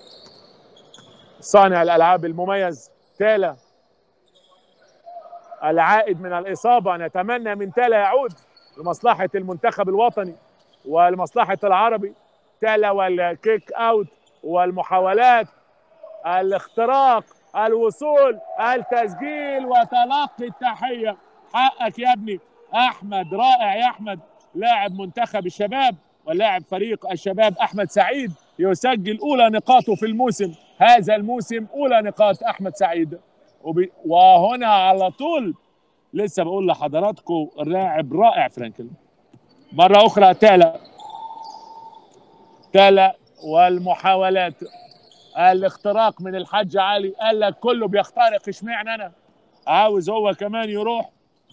صانع الألعاب المميز تالا العائد من الإصابة نتمنى من تالا يعود لمصلحة المنتخب الوطني ولمصلحة العربي تالا والكيك أوت والمحاولات الاختراق الوصول التسجيل وتلقي التحية حقك يا ابني أحمد رائع يا أحمد لاعب منتخب الشباب ولاعب فريق الشباب أحمد سعيد يسجل أولى نقاطه في الموسم هذا الموسم أولى نقاط أحمد سعيد وبي... وهنا على طول لسه بقول لحضراتكم لاعب رائع فرانكلين مرة أخرى تالا تالا والمحاولات الاختراق من الحاج علي قال لك كله بيخترق اشمعنى انا عاوز هو كمان يروح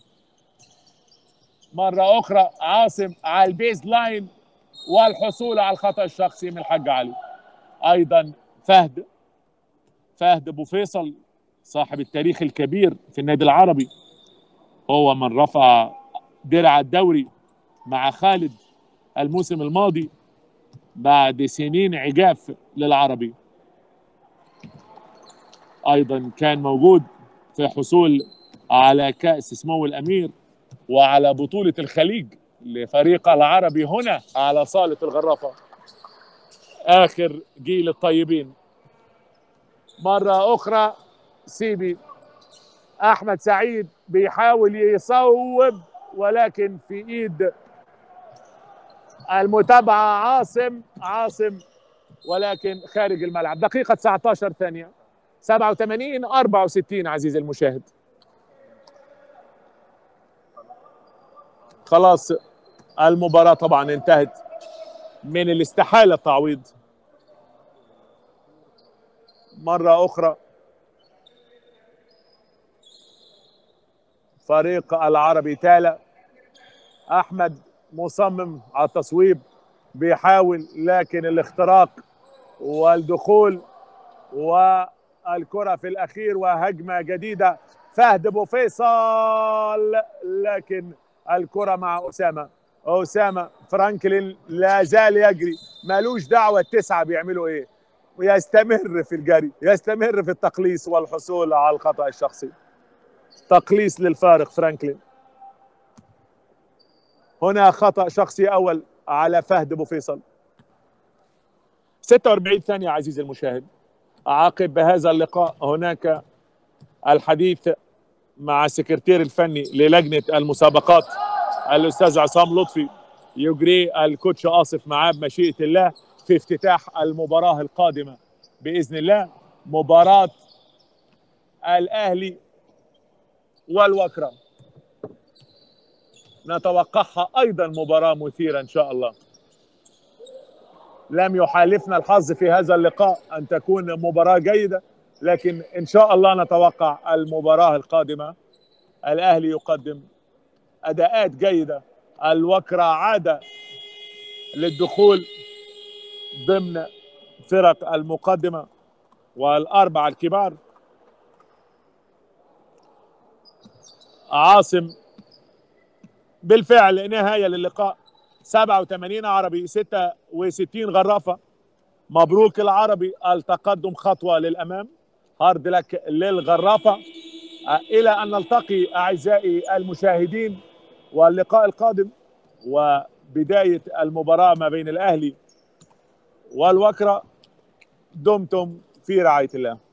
مرة أخرى عاصم على البيز لاين والحصول على الخطأ الشخصي من الحاج علي أيضا فهد فهد أبو فيصل صاحب التاريخ الكبير في النادي العربي هو من رفع درع الدوري مع خالد الموسم الماضي بعد سنين عجاف للعربي ايضا كان موجود في حصول على كاس سمو الامير وعلى بطوله الخليج لفريق العربي هنا على صاله الغرافه اخر جيل الطيبين مره اخرى سيبي احمد سعيد بيحاول يصوب ولكن في ايد المتابعه عاصم عاصم ولكن خارج الملعب دقيقه 19 ثانيه 87 64 عزيزي المشاهد خلاص المباراة طبعا انتهت من الاستحالة التعويض مرة أخرى فريق العربي تالا أحمد مصمم على التصويب بيحاول لكن الاختراق والدخول والكرة في الأخير وهجمة جديدة فهد أبو فيصل لكن الكرة مع أسامة أسامة فرانكلين لا زال يجري مالوش دعوة التسعة بيعملوا إيه ويستمر في الجري يستمر في التقليص والحصول على الخطأ الشخصي تقليص للفارق فرانكلين هنا خطأ شخصي أول على فهد أبو فيصل 46 ثانية عزيزي المشاهد عقب هذا اللقاء هناك الحديث مع السكرتير الفني للجنة المسابقات الأستاذ عصام لطفي يجري الكوتش آصف معاه بمشيئة الله في افتتاح المباراة القادمة بإذن الله مباراة الأهلي والوكرة نتوقعها أيضا مباراة مثيرة إن شاء الله لم يحالفنا الحظ في هذا اللقاء أن تكون مباراة جيدة لكن إن شاء الله نتوقع المباراة القادمة الأهلي يقدم أداءات جيدة الوكرة عاد للدخول ضمن فرق المقدمة والأربعة الكبار عاصم بالفعل نهاية للقاء 87 عربي 66 غرافة مبروك العربي التقدم خطوة للأمام هارد لك للغرافة إلى أن نلتقي أعزائي المشاهدين واللقاء القادم وبداية المباراة ما بين الأهلي والوكرة دمتم في رعاية الله